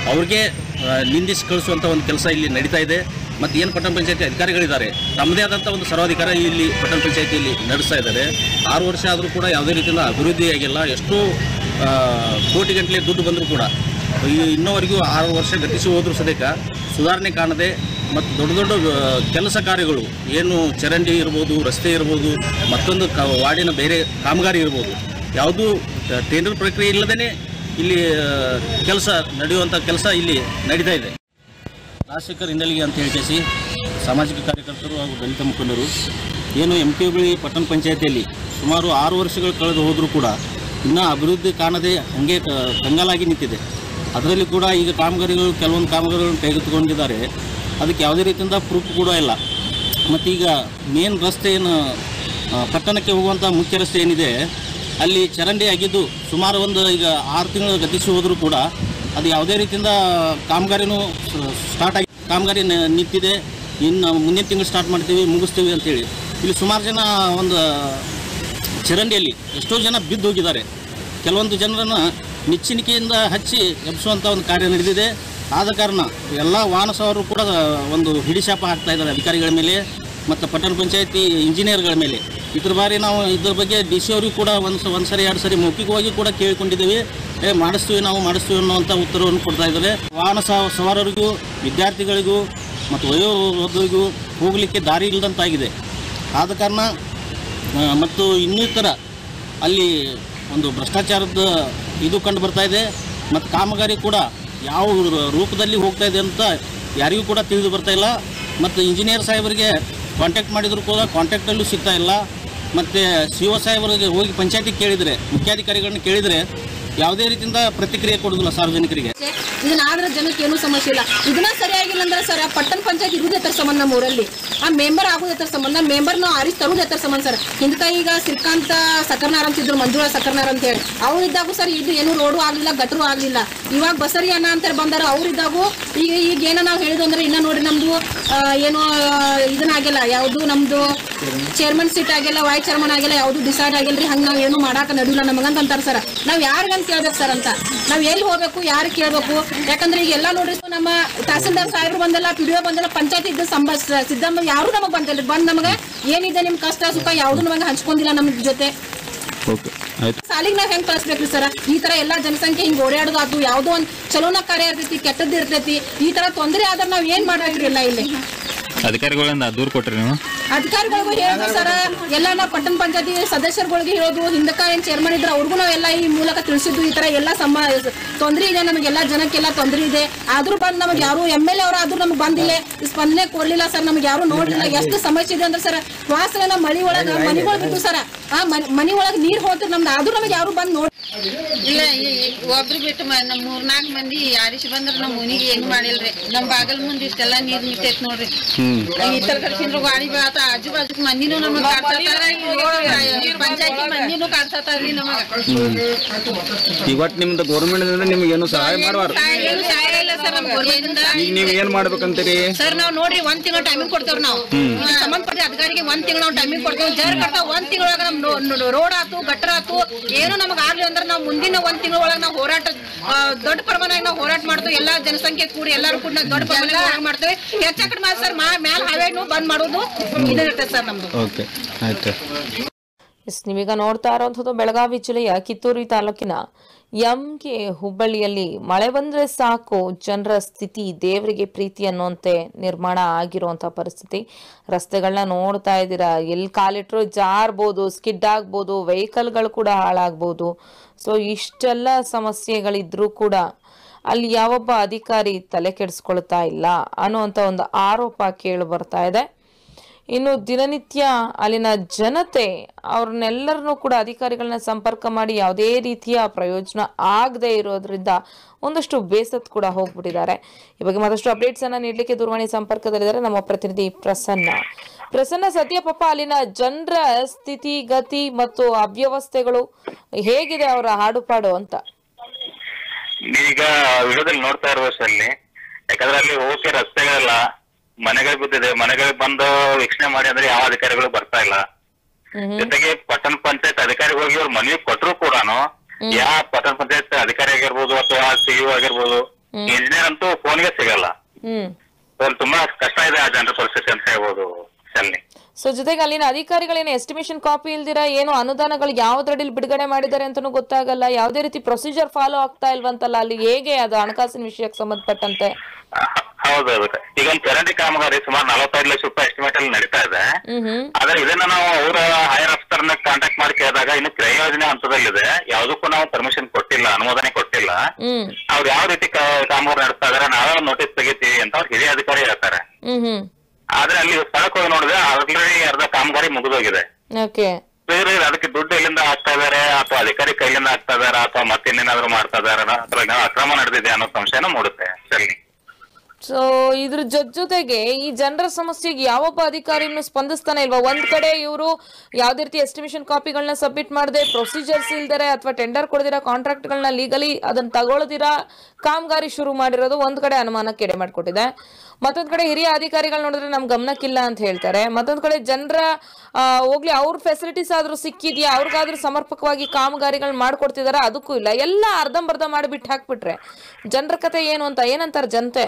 ಅವ್ರಿಗೆ ಆ, ನಿಂದಿಸಿ ಕಳಿಸುವಂಥ ಒಂದು ಕೆಲಸ ಇಲ್ಲಿ ನಡೀತಾ ಇದೆ ಮತ್ತು ಏನು ಪಟ್ಟಣ ಪಂಚಾಯತಿ ಅಧಿಕಾರಿಗಳಿದ್ದಾರೆ ತಮ್ಮದೇ ಆದಂಥ ಒಂದು ಸರ್ವಾಧಿಕಾರ ಇಲ್ಲಿ ಪಟ್ಟಣ ಪಂಚಾಯತಿಯಲ್ಲಿ ನಡೆಸ್ತಾ ಇದ್ದಾರೆ ಆರು ವರ್ಷ ಆದರೂ ಕೂಡ ಯಾವುದೇ ರೀತಿಯಿಂದ ಅಭಿವೃದ್ಧಿ ಆಗಿಲ್ಲ ಎಷ್ಟೋ ಆ, ಕೋಟಿಗಟ್ಟಲೆ ದುಡ್ಡು ಬಂದರೂ ಕೂಡ ಈ ಇನ್ನೋವರೆಗೂ ಆರು ವರ್ಷ ಗತಿಸಿ ಹೋದ್ರೂ ಸದ್ಯಕ್ಕೆ ಸುಧಾರಣೆ ಕಾಣದೆ ಮತ್ತು ದೊಡ್ಡ ದೊಡ್ಡ ಆ, ಕೆಲಸ ಕಾರ್ಯಗಳು ಏನು ಚರಂಡಿ ಇರ್ಬೋದು ರಸ್ತೆ ಇರ್ಬೋದು ಮತ್ತೊಂದು ಕ ವಾರ್ಡಿನ ಬೇರೆ ಕಾಮಗಾರಿ ಇರ್ಬೋದು ಯಾವುದೂ ಟೆಂಡರ್ ಪ್ರಕ್ರಿಯೆ ಇಲ್ಲದೇ ಇಲ್ಲಿ ಕೆಲಸ ನಡೆಯುವಂಥ ಕೆಲಸ ಇಲ್ಲಿ ನಡೀತಾ ಇದೆ ರಾಜಶೇಖರ್ ಇಂಡಲಿಗೆ ಅಂತ ಹೇಳಿ ಸಾಮಾಜಿಕ ಕಾರ್ಯಕರ್ತರು ಹಾಗೂ ದಲಿತ ಮುಖಂಡರು ಏನು ಎಂ ಕೆ ಹುಬ್ಳಿ ಪಟ್ಟಣ ಪಂಚಾಯತಿಯಲ್ಲಿ ಸುಮಾರು ಆರು ವರ್ಷಗಳು ಕಳೆದು ಹೋದರೂ ಕೂಡ ಇನ್ನೂ ಅಭಿವೃದ್ಧಿ ಕಾಣದೆ ಹಾಗೆ ಕ- ಕಂಗಾಲಾಗಿ ನಿಂತಿದೆ ಅದರಲ್ಲಿ ಕೂಡ ಈಗ ಕಾಮಗಾರಿಗಳು ಕೆಲವೊಂದು ಕಾಮಗಾರಿಗಳನ್ನು ತೆಗೆದುಕೊಂಡಿದ್ದಾರೆ ಅದಕ್ಕೆ ಯಾವುದೇ ರೀತಿಯಿಂದ ಪ್ರೂಫ್ ಕೂಡ ಇಲ್ಲ ಮತ್ತು ಈಗ ಮೇನ್ ರಸ್ತೆ ಏನು ಆ, ಪಟ್ಟಣಕ್ಕೆ ಹೋಗುವಂಥ ಮುಖ್ಯ ರಸ್ತೆ ಏನಿದೆ ಅಲ್ಲಿ ಚರಂಡಿ ಆಗಿದ್ದು ಸುಮಾರು ಒಂದು ಈಗ ಆರು ತಿಂಗಳು ಗತಿಸಿ ಹೋದರೂ ಕೂಡ ಅದು ಯಾವುದೇ ರೀತಿಯಿಂದ ಕಾಮಗಾರಿನೂ ಸ್ಟಾರ್ಟ್ ಆಗಿ ಕಾಮಗಾರಿ ನ- ನಿಂತಿದೆ ಇನ್ನು ಮುಂದಿನ ತಿಂಗಳು ಸ್ಟಾರ್ಟ್ ಮಾಡ್ತೀವಿ ಮುಗಿಸ್ತೀವಿ ಅಂತೇಳಿ ಇಲ್ಲಿ ಸುಮಾರು ಜನ ಒಂದು ಚರಂಡಿಯಲ್ಲಿ ಎಷ್ಟೋ ಜನ ಬಿದ್ದು ಹೋಗಿದ್ದಾರೆ ಕೆಲವೊಂದು ಜನರನ್ನು ನಿಚ್ಚಿನಿಕೆಯಿಂದ ಹಚ್ಚಿ ಎಬ್ಬಿಸುವಂಥ ಒಂದು ಕಾರ್ಯ ನಡೆದಿದೆ ಆದ ಕಾರಣ ಎಲ್ಲ ವಾಹನ ಸವಾರರು ಕೂಡ ಒಂದು ಹಿಡಿಶಾಪ ಹಾಕ್ತಾ ಇದ್ದಾರೆ ಅಧಿಕಾರಿಗಳ ಮೇಲೆ ಮತ್ತು ಪಟ್ಟಣ ಪಂಚಾಯತಿ ಇಂಜಿನಿಯರ್ಗಳ ಮೇಲೆ ಇದ್ರ ಬಾರಿ ನಾವು ಇದ್ರ ಬಗ್ಗೆ ಡಿ ಸಿ ಅವರಿಗೂ ಕೂಡ ಒಂದು ಒಂದು ಸರಿ ಎರಡು ಸರಿ ಮೌಖಿಕವಾಗಿ ಕೂಡ ಕೇಳಿಕೊಂಡಿದ್ದೀವಿ ಏ ಮಾಡಿಸ್ತೀವಿ ನಾವು ಮಾಡಿಸ್ತೀವಿ ಅನ್ನುವಂಥ ಉತ್ತರವನ್ನು ಕೊಡ್ತಾ ಇದ್ದಾರೆ ವಾಹನ ಸವ- ಸವಾರರಿಗೂ ವಿದ್ಯಾರ್ಥಿಗಳಿಗೂ ಮತ್ತು ವಯೋವೃದ್ಧರಿಗೂ ಹೋಗಲಿಕ್ಕೆ ದಾರಿ ಇಲ್ಲದಂತಾಗಿದೆ ಆದ ಕಾರಣ ಆ, ಮತ್ತು ಇನ್ನಿತರ ಅಲ್ಲಿ ಒಂದು ಭ್ರಷ್ಟಾಚಾರದ ಇದು ಕಂಡು ಬರ್ತಾ ಇದೆ ಮತ್ತು ಕಾಮಗಾರಿ ಕೂಡ ಯಾವ ರೂ- ರೂಪದಲ್ಲಿ ಹೋಗ್ತಾ ಇದೆ ಅಂತ ಯಾರಿಗೂ ಕೂಡ ತಿಳಿದು ಬರ್ತಾ ಇಲ್ಲ ಮತ್ತು ಇಂಜಿನಿಯರ್ ಸಾಹೇಬರಿಗೆ ಕಾಂಟ್ಯಾಕ್ಟ್ ಮಾಡಿದರೂ ಕೂಡ ಕಾಂಟ್ಯಾಕ್ಟಲ್ಲೂ ಸಿಗ್ತಾ ಇಲ್ಲ ಮತ್ತು ಸಿ ಒ ಸಾಹೇಬರಿಗೆ ಹೋಗಿ ಪಂಚಾಯತಿಗೆ ಕೇಳಿದರೆ ಮುಖ್ಯಾಧಿಕಾರಿಗಳನ್ನ ಕೇಳಿದರೆ ಯಾವುದೇ ರೀತಿಯಿಂದ ಪ್ರತಿಕ್ರಿಯೆ ಕೊಡೋದಿಲ್ಲ ಸಾರ್ವಜನಿಕರಿಗೆ ಇದನ್ನಾದ್ರೆ ಜನಕ್ಕೆ ಏನೂ ಸಮಸ್ಯೆ ಇಲ್ಲ ಇದನ್ನ ಸರಿಯಾಗಿಲ್ಲ ಅಂದ್ರೆ ಸರ್ ಆ ಪಟ್ಟಣ ಪಂಚಾಯತ್ ಇರುವುದೇ ತರ ಸಂಬಂಧ ನಮ್ಮ ಊರಲ್ಲಿ ಆ ಮೆಂಬರ್ ಆಗೋದೇ ತರ ಸಂಬಂಧ ಮೆಂಬರ್ ನಾವು ಆರಿಸ್ ತರುವುದೇ ತರ ಸಂಬಂಧ ಸರ್ ಹಿಂದಕ ಈಗ ಶ್ರೀಕಾಂತ ಸಕರ್ನಾರ್ ಅಂತಿದ್ರು ಮಂಜುಳಾ ಸಕರ್ನಾರ್ ಅಂತ ಹೇಳಿ ಅವ್ರು ಇದ್ದಾಗೂ ಸರ್ ಇದು ಏನು ರೋಡು ಆಗ್ಲಿಲ್ಲ ಗಟ್ರು ಆಗ್ಲಿಲ್ಲ ಇವಾಗ ಬಸರಿ ಅಣ್ಣ ಅಂತ ಬಂದಾರ ಅವ್ರು ಇದ್ದಾಗೂ ಈಗ ಈಗ ಏನೋ ನಾವು ಹೇಳಿದ್ವು ಅಂದ್ರೆ ಇನ್ನ ನೋಡ್ರಿ ನಮ್ದು ಆ, ಏನು ಆ, ಇದನ್ನ ಆಗಿಲ್ಲ ಯಾವುದು ನಮ್ದು ಚೇರ್ಮನ್ ಸೀಟ್ ಆಗಿಲ್ಲ ವೈಸ್ ಚೇರ್ಮನ್ ಆಗಿಲ್ಲ ಯಾವುದು ಡಿಸೈಡ್ ಆಗಿಲ್ರಿ ಹಂಗ ನಾವ್ ಏನು ಮಾಡಾಕ ನಡಿಲ್ಲ ನಮಗಂತ ಅಂತಾರ ಸರ್ ನಾವ್ ಯಾರಿಗಂತ ಕೇಳ್ಬೇಕು ಸರ್ ಅಂತ ನಾವ್ ಎಲ್ಲಿ ಹೋಗ್ಬೇಕು ಯಾರು ಕೇಳ್ಬೇಕು ಯಾಕಂದ್ರೆ ಈಗ ಎಲ್ಲ ನೋಡ್ರಿ ನಮ್ಮ ತಹಸೀಲ್ದಾರ್ ಸಾಹೇಬ್ರು ಬಂದಲ್ಲ ಪಿ ಡಿ ಬಂದಲ್ಲ ಪಂಚಾಯತ್ ಇದ್ದ ಸಂಬ ಸಿದ್ದಮ್ಮ ಯಾರು ನಮಗ್ ಬಂದಿಲ್ಲ ಬಂದ್ ನಮಗೆ ಏನಿದೆ ನಿಮ್ ಕಷ್ಟ ಸುಖ ಯಾವ್ದು ನಮಗೆ ಹಂಚ್ಕೊಂಡಿಲ್ಲ ನಮ್ ಜೊತೆ ಓಕೆ ಆಯ್ತು ಸಾಲಿಗೆ ನಾವ್ ಹೆಂಗ್ ಕಳಿಸ್ಬೇಕ್ರಿ ಸರ್ ಈ ತರ ಎಲ್ಲಾ ಜನಸಂಖ್ಯೆ ಹಿಂಗ್ ಓಡಾಡೋದು ಅದು ಯಾವ್ದೋ ಒಂದ್ ಚಲೋನ ಕಾರ್ಯ ಇರ್ತೈತಿ ಕೆಟ್ಟದ್ದು ಇರ್ತೈತಿ ಈ ತರ ತೊಂದರೆ ಆದ್ರೆ ನಾವ್ ಏನ್ ಮಾಡ್ಬೇಕ್ರಿ ಎಲ್ಲ ಇಲ್ಲಿ ಅಧಿಕಾರಿಗಳಿಂದ ದೂರ ಕೊಟ್ರಿ ನೀವು ಅಧಿಕಾರಿಗಳಿಗೂ ಹೇಳೋದು ಸರ ಎಲ್ಲ ನಾವು ಪಟ್ಟಣ ಪಂಚಾಯತಿ ಸದಸ್ಯರುಗಳಿಗೆ ಹೇಳೋದು ಹಿಂದಕ ಏನ್ ಚೇರ್ಮನ್ ಇದ್ರೆ ಅವ್ರಿಗೂ ನಾವೆಲ್ಲ ಈ ಮೂಲಕ ತಿಳಿಸಿದ್ದು ಈ ತರ ಎಲ್ಲ ಸಮ ತೊಂದರೆ ಇದೆ ನಮಗೆಲ್ಲ ಜನಕ್ಕೆಲ್ಲ ತೊಂದರೆ ಇದೆ ಆದ್ರೂ ಬಂದ್ ನಮಗೆ ಯಾರು ಎಮ್ ಎಲ್ ಎ ಅವರು ಆದ್ರೂ ನಮ್ಗೆ ಬಂದಿಲ್ಲ ಸ್ಪಂದನೆ ಕೊಡ್ಲಿಲ್ಲ ಸರ್ ನಮ್ಗೆ ಯಾರು ನೋಡ್ಲಿಲ್ಲ ಎಷ್ಟು ಸಮಸ್ಯೆ ಇದೆ ಅಂದ್ರೆ ಸರ್ ವಾಸನೆ ನಮ್ಮ ಮನಿ ಒಳಗ ಮನಿಗಳು ಬಿಟ್ಟು ಸರ್ ಆ ಮನಿ ಮನಿ ಒಳಗ್ ನೀರ್ ಹೋಗ್ತಿರ್ ನಮ್ದು ಆದ್ರೂ ನಮಗೆ ಯಾರು ಬಂದ್ ನೋಡಿ ಇಲ್ಲ ಈ- ಈ ಒಬ್ರು ಬಿಟ್ಟು ಮ- ನಮ್ ಮೂರ್ನಾಲ್ಕು ಮಂದಿ ಯಾರಿಸಿ ಬಂದ್ರ ನಮ್ ಮುನಿಗೆ ಏನು ಮಾಡಿಲ್ರಿ ನಮ್ ಬಾಗಲ್ ಮುಂದೆ ಇಷ್ಟೆಲ್ಲ ನೀರ್ ನಿಂತೈತ್ ನೋಡ್ರಿ ಈ ತರ ಕಳ್ಸಿಂದ್ರ ಗಾಡಿ ಬಾತ ಆಜು ಬಾಜು ಮಂದಿನೂ ನಮಗ್ ಕಾಡ್ಸತ್ತಾರ ಪಂಚಾಯತಿ ಮಂದಿನೂ ಕಾಡ್ಸತ್ತಾರ್ರಿ ನಮಗ ಈಗ ಒಟ್ಟು ನಿಮ್ದು ಗೌರ್ಮೆಂಟ್ ನಿಮ್ಗೆ ಏನು ಸಹಾಯ ಮಾಡುವಾರ ಏನು ಸಹಾಯ ಇಲ್ಲ ಸರ್ ನಮ್ ಗೋರ್ಮೆಂಟ್ ಈಗ ನೀವು ಏನ್ ಮಾಡ್ಬೇಕಂತೀರಿ ಸರ್ ನಾವು ನೋಡ್ರಿ ಒಂದ್ ತಿಂಗಳ ಟೈಮಿಂಗ್ ಕೊಡ್ತೇವ್ರಿ ನಾವು ಇದಕ್ಕೆ ಸಂಬಂಧಪಟ್ಟ ಅಧಿಕಾರಿಗೆ ಒಂದ್ ತಿಂಗಳ ನಾವು ಟೈಮಿಂಗ್ ಕೊಡ್ತೇವೆ ಜರ್ ಕಟ್ಟ ಒಂದ್ ತಿಂಗಳೊಳಗ ನಮ್ ರೋಡ್ ಆತು ಗಟ್ರ ಆತು ಏನು ನಮಗ್ ಆಗ್ಲಿ ಅಂದ್ರೆ ನಾವು ಮುಂದಿನ ಒಂದ್ ತಿಂಗಳ ಒಳಗ ನಾವು ಹೋರಾಟ ಆ, ದೊಡ್ಡ ಪ್ರಮಾಣ ನಾವು ಹೋರಾಟ ಮಾಡ್ತೇವೆ ಎಲ್ಲಾ ಜನಸಂಖ್ಯೆ ಕೂಡಿ ಎಲ್ಲಾರು ಕೂಡ ನಾವು ದೊಡ್ಡ ಪ್ರಮಾಣ ಹೋರಾಟ ಮಾಡ್ತೇವೆ ಹೆಚ್ಚ ಕಡೆ ಮಾಡಿ ಸರ್ ಮ್ಯಾಲ ಹೈವೇನು ಬಂದ್ ಮಾಡೋದು ಇದಿರುತ್ತೆ ಸರ್ ನಮ್ದು ಓಕೆ ಆಯ್ತು ಎಸ್ ನೀವೀಗ ನೋಡ್ತಾ ಇರುವಂಥದ್ದು ಬೆಳಗಾವಿ ಜಿಲ್ಲೆಯ ಕಿತ್ತೂರು ತಾಲೂಕಿನ ಎಂಕೆ ಹುಬ್ಬಳ್ಳಿಯಲ್ಲಿ ಮಳೆ ಬಂದ್ರೆ ಸಾಕು ಜನರ ಸ್ಥಿತಿ ದೇವರಿಗೆ ಪ್ರೀತಿ ಅನ್ನುವಂತೆ ನಿರ್ಮಾಣ ಆಗಿರುವಂಥ ಪರಿಸ್ಥಿತಿ ರಸ್ತೆಗಳನ್ನ ನೋಡ್ತಾ ಇದ್ದೀರಾ ಎಲ್ಲಿ ಕಾಲಿಟ್ರು ಜಾರ್ಬೋದು ಸ್ಕಿಡ್ ಆಗ್ಬೋದು ವೆಹಿಕಲ್ಗಳು ಕೂಡ ಹಾಳಾಗ್ಬೋದು ಸೊ ಇಷ್ಟೆಲ್ಲ ಸಮಸ್ಯೆಗಳಿದ್ರೂ ಕೂಡ ಅಲ್ಲಿ ಯಾವೊಬ್ಬ ಅಧಿಕಾರಿ ತಲೆ ಕೆಡಿಸ್ಕೊಳ್ತಾ ಇಲ್ಲ ಅನ್ನುವಂಥ ಒಂದು ಆರೋಪ ಕೇಳಿ ಬರ್ತಾ ಇದೆ ಇನ್ನು ದಿನನಿತ್ಯ ಅಲ್ಲಿನ ಜನತೆ ಅವ್ರನ್ನೆಲ್ಲರನ್ನೂ ಕೂಡ ಅಧಿಕಾರಿಗಳನ್ನ ಸಂಪರ್ಕ ಮಾಡಿ ಯಾವುದೇ ರೀತಿಯ ಪ್ರಯೋಜನ ಆಗದೆ ಇರೋದ್ರಿಂದ ಒಂದಷ್ಟು ಬೇಸತ್ ಕೂಡ ಹೋಗ್ಬಿಟ್ಟಿದ್ದಾರೆ ಈ ಬಗ್ಗೆ ಮತ್ತಷ್ಟು ಅಪ್ಡೇಟ್ಸ್ ಅನ್ನ ನೀಡಲಿಕ್ಕೆ ದೂರವಾಣಿ ಸಂಪರ್ಕದಲ್ಲಿದ್ದಾರೆ ನಮ್ಮ ಪ್ರತಿನಿಧಿ ಪ್ರಸನ್ನ ಪ್ರಸನ್ನ ಸದ್ಯ ಪಾಪ ಅಲ್ಲಿನ ಜನರ ಸ್ಥಿತಿ ಗತಿ ಮತ್ತು ಅವ್ಯವಸ್ಥೆಗಳು ಹೇಗಿದೆ ಅವರ ಹಾಡುಪಾಡು ಅಂತ ಈಗ ವಿಡಿಯೋದಲ್ಲಿ ನೋಡ್ತಾ ಇರುವಷ್ಟರಲ್ಲಿ ಯಾಕಂದ್ರೆ ಅಲ್ಲಿ ಹೋಗಕ್ಕೆ ರಸ್ತೆಗಳಿಲ್ಲ ಮನೆಗಳು ಬಿದ್ದಿದೆ ಮನೆಗಳಿಗೆ ಬಂದು ವೀಕ್ಷಣೆ ಮಾಡಿ ಅಂದ್ರೆ ಯಾವ ಅಧಿಕಾರಿಗಳು ಬರ್ತಾ ಇಲ್ಲ ಜೊತೆಗೆ ಪಟ್ಟಣ ಪಂಚಾಯತ್ ಅಧಿಕಾರಿ ಹೋಗಿ ಅವ್ರ ಮನವಿ ಕೊಟ್ಟರು ಕೂಡ ಯಾವ ಪಟ್ಟಣ ಪಂಚಾಯತ್ ಅಧಿಕಾರಿ ಆಗಿರ್ಬೋದು ಅಥವಾ ಸಿಇಒ ಆಗಿರ್ಬೋದು ಇಂಜಿನಿಯರ್ ಅಂತೂ ಫೋನ್ಗೆ ಸಿಗಲ್ಲ ಹ್ಮ್ ಅದ್ರಲ್ಲಿ ತುಂಬಾ ಕಷ್ಟ ಇದೆ ಆ ಜನರ ಪರಿಸ್ಥಿತಿ ಅಂತ ಹೇಳ್ಬೋದು ಶಾಲಿನಿ ಸೊ ಜೊತೆಗೆ ಅಲ್ಲಿನ ಅಧಿಕಾರಿಗಳೇನು ಎಸ್ಟಿಮೇಷನ್ ಕಾಪಿ ಇಲ್ದಿರ ಏನು ಅನುದಾನಗಳು ಯಾವ್ದ್ರಡಿಲಿ ಬಿಡುಗಡೆ ಮಾಡಿದ್ದಾರೆ ಅಂತಾನೂ ಗೊತ್ತಾಗಲ್ಲ ಯಾವುದೇ ರೀತಿ ಪ್ರೊಸೀಜರ್ ಫಾಲೋ ಆಗ್ತಾ ಇಲ್ವಂತಲ್ಲ ಅಲ್ಲಿ ಹೇಗೆ ಅದು ಹಣಕಾಸಿನ ವಿಷಯಕ್ಕೆ ಸಂಬಂಧಪಟ್ಟಂತೆ ಹೌದು ಹೌದು ಈಗ ಒಂದು ಚರಂಡಿ ಕಾಮಗಾರಿ ಸುಮಾರು ನಲವತ್ತೈದು ಲಕ್ಷ ರೂಪಾಯಿ ಎಸ್ಟಿಮೇಟ್ ಅಲ್ಲಿ ನಡೀತಾ ಇದೆ ಹ್ಮ್ ಹ್ಮ್ ಆದ್ರೆ ಇದನ್ನ ನಾವು ಅವರ ಹೈಯರ್ ಅಫ್ಸರ್ನ ಕಾಂಟ್ಯಾಕ್ಟ್ ಮಾಡಿ ಕೇಳಿದಾಗ ಇನ್ನು ಕ್ರಯ ಯೋಜನೆ ಹಂತದಲ್ಲಿದೆ ಯಾವುದಕ್ಕೂ ನಾವು ಪರ್ಮಿಷನ್ ಕೊಟ್ಟಿಲ್ಲ ಅನುಮೋದನೆ ಕೊಟ್ಟಿಲ್ಲ ಹ್ಮ್ ಅವ್ರು ಯಾವ ರೀತಿ ಕಾ- ಕಾಮಗಾರಿ ನಡೆಸ್ತಾ ಇದಾರೆ ನಾವೇ ನೋಟಿಸ್ ತೆಗಿತೀವಿ ಅಂತ ಅವ್ರು ಹಿರಿಯ ಅಧಿಕಾರಿ ಹೇಳ್ತಾರೆ ಹ್ಮ್ ಹ್ಮ್ ಆದ್ರೆ ಅಲ್ಲಿ ಸ್ಥಳಕ್ಕೆ ಹೋಗಿ ನೋಡಿದ್ರೆ ಆಲ್ರೆಡಿ ಅರ್ಧ ಕಾಮಗಾರಿ ಮುಗಿದೋಗಿದೆ ಓಕೆ ಬೇರೆ ಅದಕ್ಕೆ ದುಡ್ಡು ಎಲ್ಲಿಂದ ಹಾಕ್ತಾ ಇದಾರೆ ಅಥವಾ ಅಧಿಕಾರಿ ಕೈಲಿಂದ ಹಾಕ್ತಾ ಇದಾರ ಅಥವಾ ಮತ್ತಿನ್ನೇನಾದ್ರು ಮಾಡ್ತಾ ಇದಾರ ಅಥವಾ ಏನೋ ಅಕ್ರಮ ನಡೆದಿದೆ ಅನ್ನೋ ಸಂಶಯನ ಮೂಡುತ್ತೆ ಸರಿ ಸೊ ಇದ್ರ ಜೊತೆ ಜೊತೆಗೆ ಈ ಜನರ ಸಮಸ್ಯೆಗೆ ಯಾವೊಬ್ಬ ಅಧಿಕಾರಿನೂ ಸ್ಪಂದಿಸ್ತಾನೆ ಇಲ್ವಾ ಒಂದ್ ಕಡೆ ಇವರು ಯಾವ್ದೇ ರೀತಿ ಎಸ್ಟಿಮೇಷನ್ ಕಾಪಿಗಳನ್ನ ಸಬ್ಮಿಟ್ ಮಾಡದೆ ಪ್ರೊಸೀಜರ್ಸ್ ಇಲ್ದರೆ ಅಥವಾ ಟೆಂಡರ್ ಕೊಡದಿರ ಕಾಂಟ್ರಾಕ್ಟ್ಗಳನ್ನ ಲೀಗಲಿ ಅದನ್ನ ತಗೊಳ್ದಿರ ಕಾಮಗಾರಿ ಶುರು ಮಾಡಿರೋದು ಒಂದ್ ಕಡೆ ಅನುಮಾನಕ್ಕೆ ಎಡೆ ಮಾಡಿಕೊಟ್ಟಿದೆ ಮತ್ತೊಂದ್ ಕಡೆ ಹಿರಿಯ ಅಧಿಕಾರಿಗಳು ನೋಡಿದ್ರೆ ನಮ್ ಗಮನಕ್ಕಿಲ್ಲ ಅಂತ ಹೇಳ್ತಾರೆ ಮತ್ತೊಂದ್ ಕಡೆ ಜನರ ಹೋಗ್ಲಿ ಅವ್ರ ಫೆಸಿಲಿಟೀಸ್ ಆದ್ರೂ ಸಿಕ್ಕಿದ್ಯಾ ಅವ್ರಿಗಾದ್ರೂ ಸಮರ್ಪಕವಾಗಿ ಕಾಮಗಾರಿಗಳು ಮಾಡ್ಕೊಡ್ತಿದಾರ ಅದಕ್ಕೂ ಇಲ್ಲ ಎಲ್ಲ ಅರ್ಧಂಬರ್ಧ ಮಾಡಿಬಿಟ್ಟು ಹಾಕ್ಬಿಟ್ರೆ ಜನರ ಕತೆ ಏನು ಅಂತ ಏನಂತಾರೆ ಜನತೆ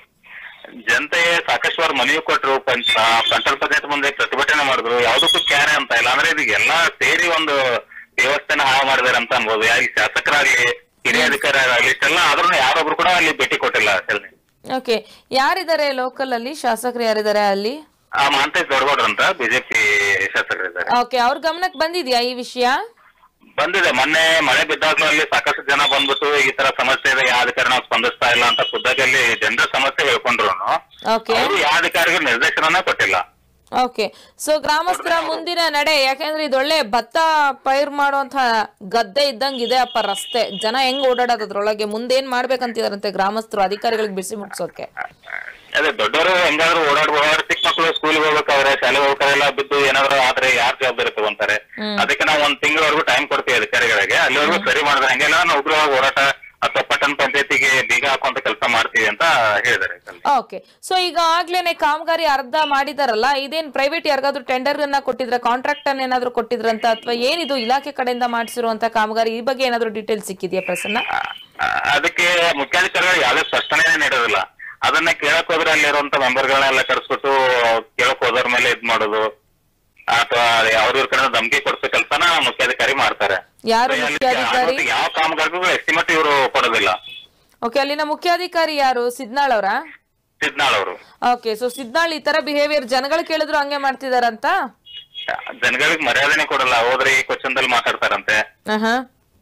ಜನತೆ ಸಾಕಷ್ಟು ವಾರ ಮನವಿ ಕೊಟ್ರು ಪಂಚ ಸೆಂಟ್ರಲ್ ಪಂಚಾಯತ್ ಮುಂದೆ ಪ್ರತಿಭಟನೆ ಮಾಡಿದ್ರು ಯಾವ್ದಕ್ಕೂ ಕ್ಯಾರೆ ಅಂತ ಇಲ್ಲ ಅಂದ್ರೆ ಇದು ಎಲ್ಲಾ ಸೇರಿ ಒಂದು ವ್ಯವಸ್ಥೆನ ಹಾಳು ಮಾಡಿದಾರೆ ಅಂತ ಅನ್ಬೋದು ಯಾ- ಈ ಶಾಸಕರಾಗ್ಲಿ ಹಿರಿಯ ಅಧಿಕಾರಿಗಳಾಗ್ಲಿ ಇಷ್ಟೆಲ್ಲ ಆದ್ರೂ ಯಾರೊಬ್ರು ಕೂಡ ಅಲ್ಲಿ ಭೇಟಿ ಕೊಟ್ಟಿಲ್ಲ ಸರಿ ಓಕೆ ಯಾರಿದ್ದಾರೆ ಲೋಕಲ್ ಅಲ್ಲಿ ಶಾಸಕರು ಯಾರಿದ್ದಾರೆ ಅಲ್ಲಿ ಆ ಮಹಾಂತೇಶ್ ದೊಡ್ಡಗೌಡ್ರು ಅಂತ ಬಿಜೆಪಿ ಶಾಸಕರಿದ್ದಾರೆ ಓಕೆ ಅವ್ರ ಗಮನಕ್ಕೆ ಬಂದಿದ್ಯಾ ಈ ವಿಷಯ ಬಂದಿದೆ ಮೊನ್ನೆ ಮಳೆ ಬಿದ್ದಾಗ್ಲೂ ಅಲ್ಲಿ ಸಾಕಷ್ಟು ಜನ ಬಂದ್ಬಿಟ್ಟು ಈ ತರ ಸಮಸ್ಯೆ ಇದೆ ಯಾವ ಅಧಿಕಾರಿ ನಾವು ಸ್ಪಂದಿಸ್ತಾ ಇಲ್ಲ ಅಂತ ಖುದ್ದಾಗಿ ಅಲ್ಲಿ ಜನರ ಸಮಸ್ಯೆ ಹೇಳ್ಕೊಂಡ್ರು ಓಕೆ ಅವರು ಯಾವ ಅಧಿಕಾರಿಗೆ ನಿರ್ದೇಶನನೇ ಕೊಟ್ಟಿಲ್ಲ ಓಕೆ ಸೊ ಗ್ರಾಮಸ್ಥರ ಮುಂದಿನ ನಡೆ ಯಾಕಂದ್ರೆ ಇದೊಳ್ಳೆ ಭತ್ತ ಪೈರ್ ಮಾಡುವಂತ ಗದ್ದೆ ಇದ್ದಂಗಿದೆ ಅಪ್ಪ ರಸ್ತೆ ಜನ ಹೆಂಗ್ ಓಡಾಡೋದು ಅದ್ರೊಳಗೆ ಮುಂದೇನ್ ಮಾಡ್ಬೇಕಂತಿದಾರಂತೆ ಗ್ರಾಮಸ್ಥರು ಅಧಿಕಾರಿಗಳಿಗೆ ಬಿಸಿ ಮುಟ್ಸೋಕೆ ಅದೇ ದೊಡ್ಡವರು ಹೆಂಗಾದ್ರೂ ಓಡಾಡ್ಬೋದು ಚಿಕ್ಕ ಮಕ್ಕಳು ಸ್ಕೂಲ್ಗೆ ಹೋಗ್ಬೇಕಾದ್ರೆ ಶಾಲೆಗೆ ಹೋಗ್ಬೇಕಾರೆಲ್ಲ ಬಿದ್ದು ಏನಾದ್ರು ಆದ್ರೆ ಯಾರ್ ಜವಾಬ್ದಾರಿ ತಗೊಂತಾರೆ ಅದಕ್ಕೆ ನಾವು ಒಂದ್ ತಿಂಗಳವರೆಗೂ ಟೈಮ್ ಕೊಡ್ತೀವಿ ಅಧಿಕಾರಿಗಳಿಗೆ ಅಲ್ಲಿವರೆಗೂ ಸರಿ ಮಾಡಿದ್ರೆ ಹಂಗೆಲ್ಲ ನಾವು ಉಗ್ರವಾಗಿ ಹೋರಾಟ ಅಥವಾ ಪಟ್ಟಣ ಪಂಚಾಯತಿಗೆ ಬೀಗ ಹಾಕುವಂತ ಕೆಲಸ ಮಾಡ್ತೀವಿ ಅಂತ ಹೇಳಿದ್ದಾರೆ ಓಕೆ ಸೊ ಈಗ ಆಗ್ಲೇನೆ ಕಾಮಗಾರಿ ಅರ್ಧ ಮಾಡಿದಾರಲ್ಲ ಇದೇನ್ ಪ್ರೈವೇಟ್ ಯಾರಿಗಾದ್ರೂ ಟೆಂಡರ್ ಅನ್ನ ಕೊಟ್ಟಿದ್ರ ಕಾಂಟ್ರಾಕ್ಟ್ ಅನ್ನ ಏನಾದ್ರು ಕೊಟ್ಟಿದ್ರಂತ ಅಥವಾ ಏನಿದು ಇಲಾಖೆ ಕಡೆಯಿಂದ ಮಾಡಿಸಿರುವಂತ ಕಾಮಗಾರಿ ಈ ಬಗ್ಗೆ ಏನಾದ್ರು ಡೀಟೇಲ್ಸ್ ಸಿಕ್ಕಿದ್ಯಾ ಪ್ರಸನ್ನ ಆ, ಅದಕ್ಕೆ ಮುಖ್ಯಾಧಿಕಾರಿಗಳು ಯಾವುದೇ ಸ್ಪಷ್ಟನೆ ನೀಡೋದಿಲ್ಲ ಅದನ್ನ ಕೇಳಕ್ ಹೋದ್ರೆ ಅಲ್ಲಿರುವಂತ ಮೆಂಬರ್ಗಳನ್ನೆಲ್ಲ ಕರೆಸ್ಬಿಟ್ಟು ಕೇಳಕ್ ಹೋದವ್ರ ಮೇಲೆ ಇದ್ ಮಾಡೋದು ಅಥವಾ ಅವ್ರ ಇವ್ರ ಕಡೆ ಧಮಕಿ ಕೊಡ್ಸೋ ಕೆಲಸನ ಮುಖ್ಯಾಧಿಕಾರಿ ಮಾಡ್ತಾರೆ ಯಾರು ಅಲ್ಲಿ ಮುಖ್ಯಾಧಿಕಾರಿ ಅದಕ್ಕೆ ಯಾವ ಕಾಮಗಾರಿಗೂ ಎಸ್ಟಿಮೇಟ್ ಇವರು ಕೊಡೋದಿಲ್ಲ ಓಕೆ ಅಲ್ಲಿನ ಮುಖ್ಯಾಧಿಕಾರಿ ಯಾರು ಸಿದ್ನಾಳ್ ಅವರ ಸಿದ್ನಾಳ್ ಅವರು ಓಕೆ ಸೊ ಸಿದ್ನಾಳ್ ಈ ತರ ಬಿಹೇವಿಯರ್ ಜನಗಳು ಕೇಳಿದ್ರು ಹಂಗೆ ಮಾಡ್ತಿದಾರಂತ ಜನಗಳಿಗೆ ಮರ್ಯಾದನೆ ಕೊಡಲ್ಲ ಹೋದ್ರೆ ಈ ಕ್ವಶನ್ ದಲ್ಲಿ ಮಾತಾಡ್ತಾರಂತೆ ಆಹಾ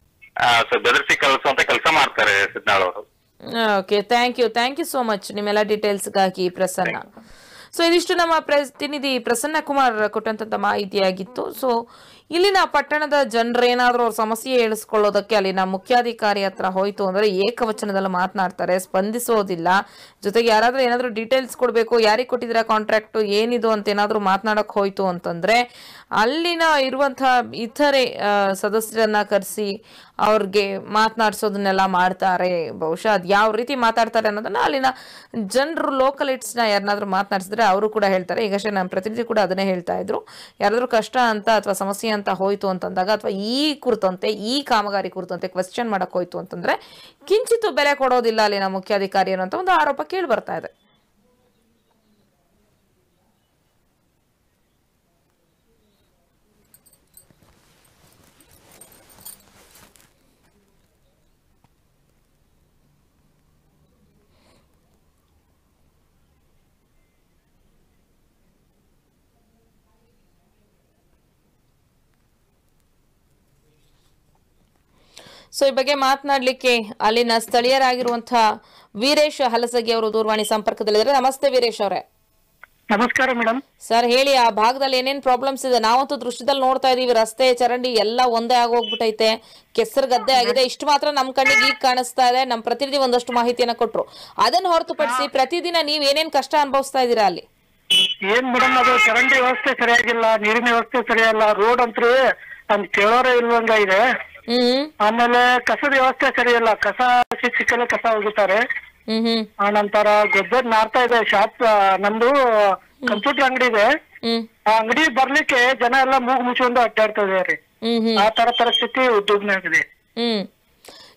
ಸೊ ಬೆದರಿಸಿ ಕಳಿಸುವಂತ ಕೆಲಸ ಮಾಡ್ತಾರೆ ಸಿದ್ನಾಳ್ ಅವರು okay thank you thank you so much ನಿಮ್ಮೆಲ್ಲ ಡೀಟೇಲ್ಸ್ಗಾಗಿ ಪ್ರಸನ್ನ ಸೊ ಇದಿಷ್ಟು ನಮ್ಮ ಪ್ರತಿನಿಧಿ ಪ್ರಸನ್ನ ಕುಮಾರ್ ಕೊಟ್ಟಂತ ಮಾಹಿತಿಯಾಗಿತ್ತು ಸೊ ಇಲ್ಲಿನ ಪಟ್ಟಣದ ಜನರೇನಾದ್ರೂ ಅವ್ರ ಸಮಸ್ಯೆ ಹೇಳಿಸ್ಕೊಳ್ಳೋದಕ್ಕೆ ಅಲ್ಲಿನ ಮುಖ್ಯಾಧಿಕಾರಿ ಹತ್ರ ಹೋಯ್ತು ಅಂದ್ರೆ ಏಕವಚನದಲ್ಲಿ ಮಾತನಾಡ್ತಾರೆ ಸ್ಪಂದಿಸೋದಿಲ್ಲ ಜೊತೆಗೆ ಯಾರಾದ್ರೂ ಏನಾದ್ರೂ ಡೀಟೇಲ್ಸ್ ಕೊಡಬೇಕು ಯಾರಿಗೆ ಕೊಟ್ಟಿದ್ದೀರಾ ಕಾಂಟ್ರಾಕ್ಟ್ ಏನಿದು ಅಂತ ಏನಾದ್ರೂ ಮಾತನಾಡಕ್ ಹೋಯ್ತು ಅಂತಂದ್ರೆ ಅಲ್ಲಿನ ಇರುವಂತಹ ಇತರೆ ಆ, ಸದಸ್ಯರನ್ನ ಕರೆಸಿ ಅವ್ರಿಗೆ ಮಾತನಾಡ್ಸೋದನ್ನೆಲ್ಲ ಮಾಡ್ತಾರೆ ಬಹುಶಃ ಅದು ಯಾವ ರೀತಿ ಮಾತಾಡ್ತಾರೆ ಅನ್ನೋದನ್ನ ಅಲ್ಲಿನ ಜನರು ಲೋಕಲಿಟ್ಸ್ನ ಯಾರನ್ನಾದ್ರೂ ಮಾತನಾಡಿಸಿದ್ರೆ ಅವರು ಕೂಡ ಹೇಳ್ತಾರೆ ಈಗಷ್ಟೇ ನಮ್ಮ ಪ್ರತಿನಿಧಿ ಕೂಡ ಅದನ್ನೇ ಹೇಳ್ತಾ ಇದ್ರು ಯಾರಾದ್ರೂ ಕಷ್ಟ ಅಂತ ಅಥವಾ ಸಮಸ್ಯೆ ಅಂತ ಹೋಯ್ತು ಅಂತಂದಾಗ ಅಥವಾ ಈ ಕುರಿತಂತೆ ಈ ಕಾಮಗಾರಿ ಕುರಿತಂತೆ ಕ್ವೆಶ್ಚನ್ ಮಾಡಕ್ ಹೋಯ್ತು ಅಂತಂದ್ರೆ ಕಿಂಚಿತ್ತು ಬೆಲೆ ಕೊಡೋದಿಲ್ಲ ಅಲ್ಲಿನ ಮುಖ್ಯಾಧಿಕಾರಿ ಅನ್ನೋಂಥ ಒಂದು ಆರೋಪ ಕೇಳಿ ಬರ್ತಾ ಇದೆ ಸೊ ಈ ಬಗ್ಗೆ ಮಾತನಾಡ್ಲಿಕ್ಕೆ ಅಲ್ಲಿನ ಸ್ಥಳೀಯರಾಗಿರುವಂತಹ ವೀರೇಶ್ ಹಲಸಗಿ ಅವರು ದೂರವಾಣಿ ಸಂಪರ್ಕದಲ್ಲಿದ್ದಾರೆ ನಮಸ್ತೆ ವೀರೇಶ್ ಅವರೇ ನಮಸ್ಕಾರ ಮೇಡಮ್ ಸರ್ ಹೇಳಿ ಆ ಭಾಗದಲ್ಲಿ ಏನೇನ್ ಪ್ರಾಬ್ಲಮ್ಸ್ ಇದೆ ನಾವಂತೂ ದೃಶ್ಯದಲ್ಲಿ ನೋಡ್ತಾ ಇದೀವಿ ರಸ್ತೆ ಚರಂಡಿ ಎಲ್ಲ ಒಂದೇ ಆಗೋಗ್ಬಿಟ್ಟೈತೆ ಕೆಸರು ಗದ್ದೆ ಆಗಿದೆ ಇಷ್ಟು ಮಾತ್ರ ನಮ್ ಕಣ್ಣಿಗೆ ಈಗ ಕಾಣಿಸ್ತಾ ಇದೆ ನಮ್ ಪ್ರತಿನಿಧಿ ಒಂದಷ್ಟು ಮಾಹಿತಿಯನ್ನ ಕೊಟ್ರು ಅದನ್ನ ಹೊರತುಪಡಿಸಿ ಪ್ರತಿದಿನ ನೀವ್ ಏನೇನ್ ಕಷ್ಟ ಅನುಭವಿಸ್ತಾ ಇದೀರಾ ಅಲ್ಲಿ ಏನ್ ಮೇಡಮ್ ಅದು ಚರಂಡಿ ವ್ಯವಸ್ಥೆ ಸರಿಯಾಗಿಲ್ಲ ನೀರಿನ ವ್ಯವಸ್ಥೆ ಸರಿಯಲ್ಲ ರೋಡ್ ಅಂತೂ ನಮ್ ಕೇಳೋರೇ ಇಲ್ವಂಗ ಇದೆ ಹ್ಮ್ ಆಮೇಲೆ ಕಸದ ವ್ಯವಸ್ಥೆ ಸರಿಯಿಲ್ಲ ಕಸ ಸಿಕ್ಕ ಸಿಕ್ಕಲ್ಲೇ ಕಸ ಹೋಗುತ್ತಾರೆ ಹ್ಮ್ ಹ್ಮ್ ಆ ನಂತರ ಗೊಬ್ಬರ ನಾರ್ತಾ ಇದೆ ಶಾಪ್ ನಮ್ದು ಕಂಪ್ಯೂಟರ್ ಅಂಗಡಿ ಇದೆ ಹ್ಮ್ ಆ ಅಂಗಡಿ ಬರ್ಲಿಕ್ಕೆ ಜನ ಎಲ್ಲ ಮೂಗು ಮುಚ್ಕೊಂಡು ಅಡ್ಡಾಡ್ತಾ ಇದಾರೆ ಹ್ಮ್ ಹ್ಮ್ ಆ ತರ ಪರಿಸ್ಥಿತಿ ಉದ್ಯೋಗನಾಗಿದೆ ಹ್ಮ್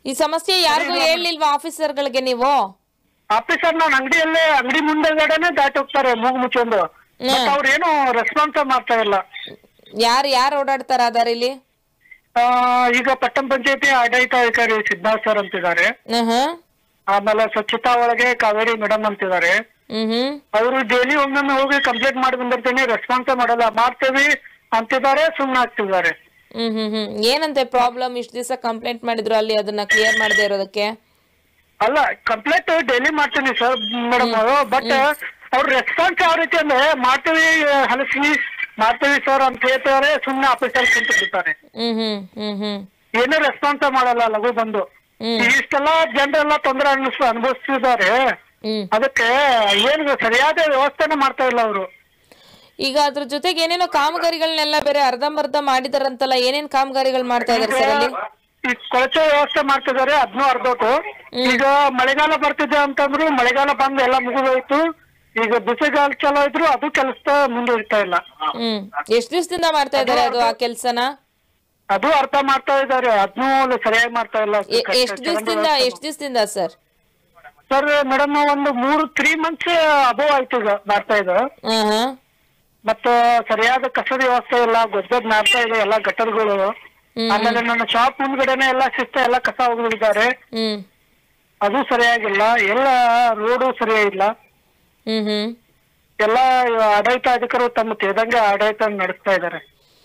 ಈ ಸಮಸ್ಯೆ ಯಾರಿಗೂ ಹೇಳಲಿಲ್ವಾ ಆಫೀಸರ್ಗಳಿಗೆ ನೀವು ಆಫೀಸರ್ ನಾನು ಅಂಗಡಿಯಲ್ಲೇ ಅಂಗಡಿ ಮುಂದೆಗಡೆನೆ ದಾಟಿ ಹೋಗ್ತಾರೆ ಮೂಗು ಮುಚ್ಕೊಂಡು ಬಟ್ ಅವ್ರೇನು ರೆಸ್ಪಾನ್ಸ್ ಮಾಡ್ತಾ ಇಲ್ಲ ಯಾರು ಯಾರು ಓಡಾಡ್ತಾರ ಆ ಇಲ್ಲಿ ಆ, ಈಗ ಪಟ್ಟಣ ಪಂಚಾಯತಿ ಆಡಳಿತಾಧಿಕಾರಿ ಸಿದ್ಧಾರ್ಥ ಸರ್ ಅಂತಿದ್ದಾರೆ ಹ್ಮ್ ಹ್ಮ್ ಆಮೇಲೆ ಸ್ವಚ್ಛತಾ ಒಳಗೆ ಕಾವೇರಿ ಮೇಡಮ್ ಅಂತಿದ್ದಾರೆ ಹ್ಮ್ ಹ್ಮ್ ಅವರು ಡೈಲಿ ಒಮ್ಮೊಮ್ಮೆ ಹೋಗಿ ಕಂಪ್ಲೇಂಟ್ ಮಾಡಿ ಬಂದಿರ್ತೀನಿ ರೆಸ್ಪಾನ್ಸ್ ಮಾಡಲ್ಲ ಮಾಡ್ತೇವಿ ಅಂತಿದ್ದಾರೆ ಸುಮ್ನೆ ಆಗ್ತಿದ್ದಾರೆ ಹ್ಮ್ ಹ್ಮ್ ಹ್ಮ್ ಏನಂತೆ ಪ್ರಾಬ್ಲಮ್ ಇಷ್ಟು ದಿವಸ ಕಂಪ್ಲೇಂಟ್ ಮಾಡಿದ್ರು ಅಲ್ಲಿ ಅದನ್ನ ಕ್ಲಿಯರ್ ಮಾಡದೇ ಇರೋದಕ್ಕೆ ಅಲ್ಲ ಕಂಪ್ಲೇಂಟ್ ಡೈಲಿ ಮಾಡ್ತೀನಿ ಸರ್ ಮೇಡಮ್ ಬಟ್ ಅವ್ರ ರೆಸ್ಪಾನ್ಸ್ ಯಾವ ರೀತಿ ಅಂದ್ರೆ ಮಾಡ್ತೀವಿ ಹಲಸಿ ಮಾಡ್ತೀವಿ ಸರ್ ಅಂತ ಹೇಳ್ತಾರೆ ಸುಮ್ನೆ ಆಫೀಸರ್ ಕುಂತು ಬಿಡ್ತಾರೆ ಹ್ಮ್ ಹ್ಮ್ ಹ್ಮ್ ಹ್ಮ್ ಏನೂ ರೆಸ್ಪಾನ್ಸ್ ಮಾಡಲ್ಲ ಲಘು ಬಂದು ಇಷ್ಟೆಲ್ಲ ಜನರೆಲ್ಲ ತೊಂದರೆ ಅನ್ಸ್ ಅನುಭವಿಸ್ತಿದ್ದಾರೆ ಹ್ಮ್ ಅದಕ್ಕೆ ಏನು ಸರಿಯಾದ ವ್ಯವಸ್ಥೆನೇ ಮಾಡ್ತಾ ಇಲ್ಲ ಅವರು ಈಗ ಅದ್ರ ಜೊತೆಗೆ ಏನೇನೋ ಕಾಮಗಾರಿಗಳನ್ನೆಲ್ಲ ಬೇರೆ ಅರ್ಧಂಬರ್ಧ ಮಾಡಿದಾರಂತಲ್ಲ ಏನೇನ್ ಕಾಮಗಾರಿಗಳು ಮಾಡ್ತಾ ಇದಾರೆ ಸರ್ ಅಲ್ಲಿ ಈ ಕೊಳಚೆ ವ್ಯವಸ್ಥೆ ಮಾಡ್ತಿದ್ದಾರೆ ಅದನ್ನೂ ಅರ್ಧೋಟು ಈಗ ಮಳೆಗಾಲ ಬರ್ತಿದೆ ಅಂತಂದ್ರು ಮಳೆಗಾಲ ಬಂದು ಎಲ್ಲ ಮುಗಿದೋಯ್ತು ಈಗ ಬಿಸಿಗಾಲ ಚಲೋ ಇದ್ರು ಅದು ಕೆಲಸ ಮುಂದುವರಿತಾ ಇಲ್ಲ ಹ್ಮ್ ಎಷ್ಟ್ ದಿವಸದಿಂದ ಮಾಡ್ತಾ ಇದಾರೆ ಅದು ಆ ಕೆಲ್ಸನ ಅದು ಅರ್ಥ ಮಾಡ್ತಾ ಇದ್ದಾರೆ ಅದನ್ನೂ ಸರಿಯಾಗಿ ಮಾಡ್ತಾ ಇಲ್ಲ ಎ- ಎಷ್ಟ್ ದಿವಸದಿಂದ ಎಷ್ಟ್ ದಿವಸದಿಂದ ಸರ್ ಸರ್ ಮೇಡಮ್ ಒಂದು ಮೂರು ತ್ರೀ ಮಂತ್ಸ್ ಅಬೋವ್ ಆಯ್ತು ಈಗ ಮಾಡ್ತಾ ಇದೆ ಹ್ಮ್ ಹ್ಮ್ ಮತ್ತ ಸರಿಯಾದ ಕಸದ ವ್ಯವಸ್ಥೆ ಇಲ್ಲ ಗೊದ್ದದ್ ಮಾಡ್ತಾ ಇದೆ ಎಲ್ಲ ಗಟ್ಟರ್ಗಳು ಆಮೇಲೆ ನನ್ನ ಶಾಪ್ ಮುಂದ್ಗಡೆನೆ ಎಲ್ಲ ಶಿಸ್ತ ಎಲ್ಲ ಕಸ ಹೋಗಿದ್ದಾರೆ ಹ್ಮ್ ಅದು ಸರಿಯಾಗಿಲ್ಲ ಎಲ್ಲ ರೋಡು ಸರಿಯಾಗಿಲ್ಲ ಹ್ಮ್ ಹ್ಮ್ ಎಲ್ಲ ಆಡಳಿತ ಅಧಿಕಾರಿಗಳು ತಮ್ಮ ತಿಳಿದಂಗೆ ಆಡಳಿತ ನಡೆಸ್ತಾ ಇದ್ದಾರೆ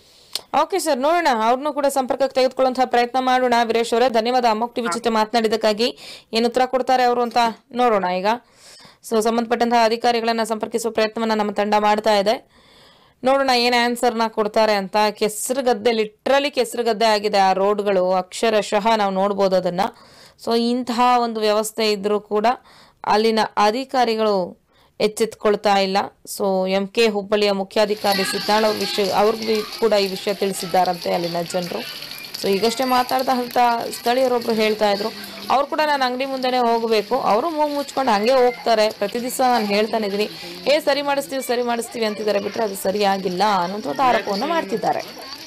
ಓಕೆ ಸರ್ ನೋಡೋಣ ಅವ್ರನ್ನೂ ಕೂಡ ಸಂಪರ್ಕಕ್ಕೆ ತೆಗೆದುಕೊಳ್ಳುವಂತಹ ಪ್ರಯತ್ನ ಮಾಡೋಣ ವೀರೇಶ್ ಅವರೇ ಧನ್ಯವಾದ ಅಮ್ಮಕ್ ಟಿವಿ ಜೊತೆ ಮಾತನಾಡಿದ್ದಕ್ಕಾಗಿ ಏನು ಉತ್ತರ ಕೊಡ್ತಾರೆ ಅವರು ಅಂತ ನೋಡೋಣ ಈಗ ಸೊ ಸಂಬಂಧಪಟ್ಟಂತಹ ಅಧಿಕಾರಿಗಳನ್ನ ಸಂಪರ್ಕಿಸುವ ಪ್ರಯತ್ನವನ್ನ ನಮ್ಮ ತಂಡ ಮಾಡ್ತಾ ಇದೆ ನೋಡೋಣ ಏನು ಆನ್ಸರ್ನ ಕೊಡ್ತಾರೆ ಅಂತ ಕೆಸರು ಗದ್ದೆ ಲಿಟ್ರಲಿ ಕೆಸರು ಗದ್ದೆ ಆಗಿದೆ ಆ ರೋಡ್ಗಳು ಅಕ್ಷರಶಃ ನಾವು ನೋಡ್ಬೋದು ಅದನ್ನ ಸೊ ಇಂತಹ ಒಂದು ವ್ಯವಸ್ಥೆ ಇದ್ರೂ ಕೂಡ ಅಲ್ಲಿನ ಅಧಿಕಾರಿಗಳು ಎಚ್ಚೆತ್ಕೊಳ್ತಾ ಇಲ್ಲ ಸೊ ಎಂ ಕೆ ಹುಬ್ಬಳ್ಳಿಯ ಮುಖ್ಯಾಧಿಕಾರಿ ಸಿದ್ದಾಳ್ ಅವ್ರ ವಿಷಯ ಅವ್ರಿಗೂ ಕೂಡ ಈ ವಿಷಯ ತಿಳಿಸಿದ್ದಾರಂತೆ ಅಲ್ಲಿನ ಜನರು ಸೊ ಈಗಷ್ಟೇ ಮಾತಾಡ್ದಂಥ ಸ್ಥಳೀಯರೊಬ್ರು ಹೇಳ್ತಾ ಇದ್ರು ಅವ್ರು ಕೂಡ ನಾನು ಅಂಗಡಿ ಮುಂದೆನೇ ಹೋಗಬೇಕು ಅವರು ಮೂಗು ಮುಚ್ಕೊಂಡು ಹಂಗೆ ಹೋಗ್ತಾರೆ ಪ್ರತಿ ದಿವಸ ನಾನು ಹೇಳ್ತಾನೆ ಇದ್ದೀನಿ ಏ ಸರಿ ಮಾಡಿಸ್ತೀವಿ ಸರಿ ಮಾಡಿಸ್ತೀವಿ ಅಂತಿದ್ದಾರೆ ಬಿಟ್ಟರೆ ಅದು ಸರಿಯಾಗಿಲ್ಲ ಅನ್ನೋಂಥ ಒಂದು ಆರೋಪವನ್ನು ಮಾಡ್ತಿದ್ದಾರೆ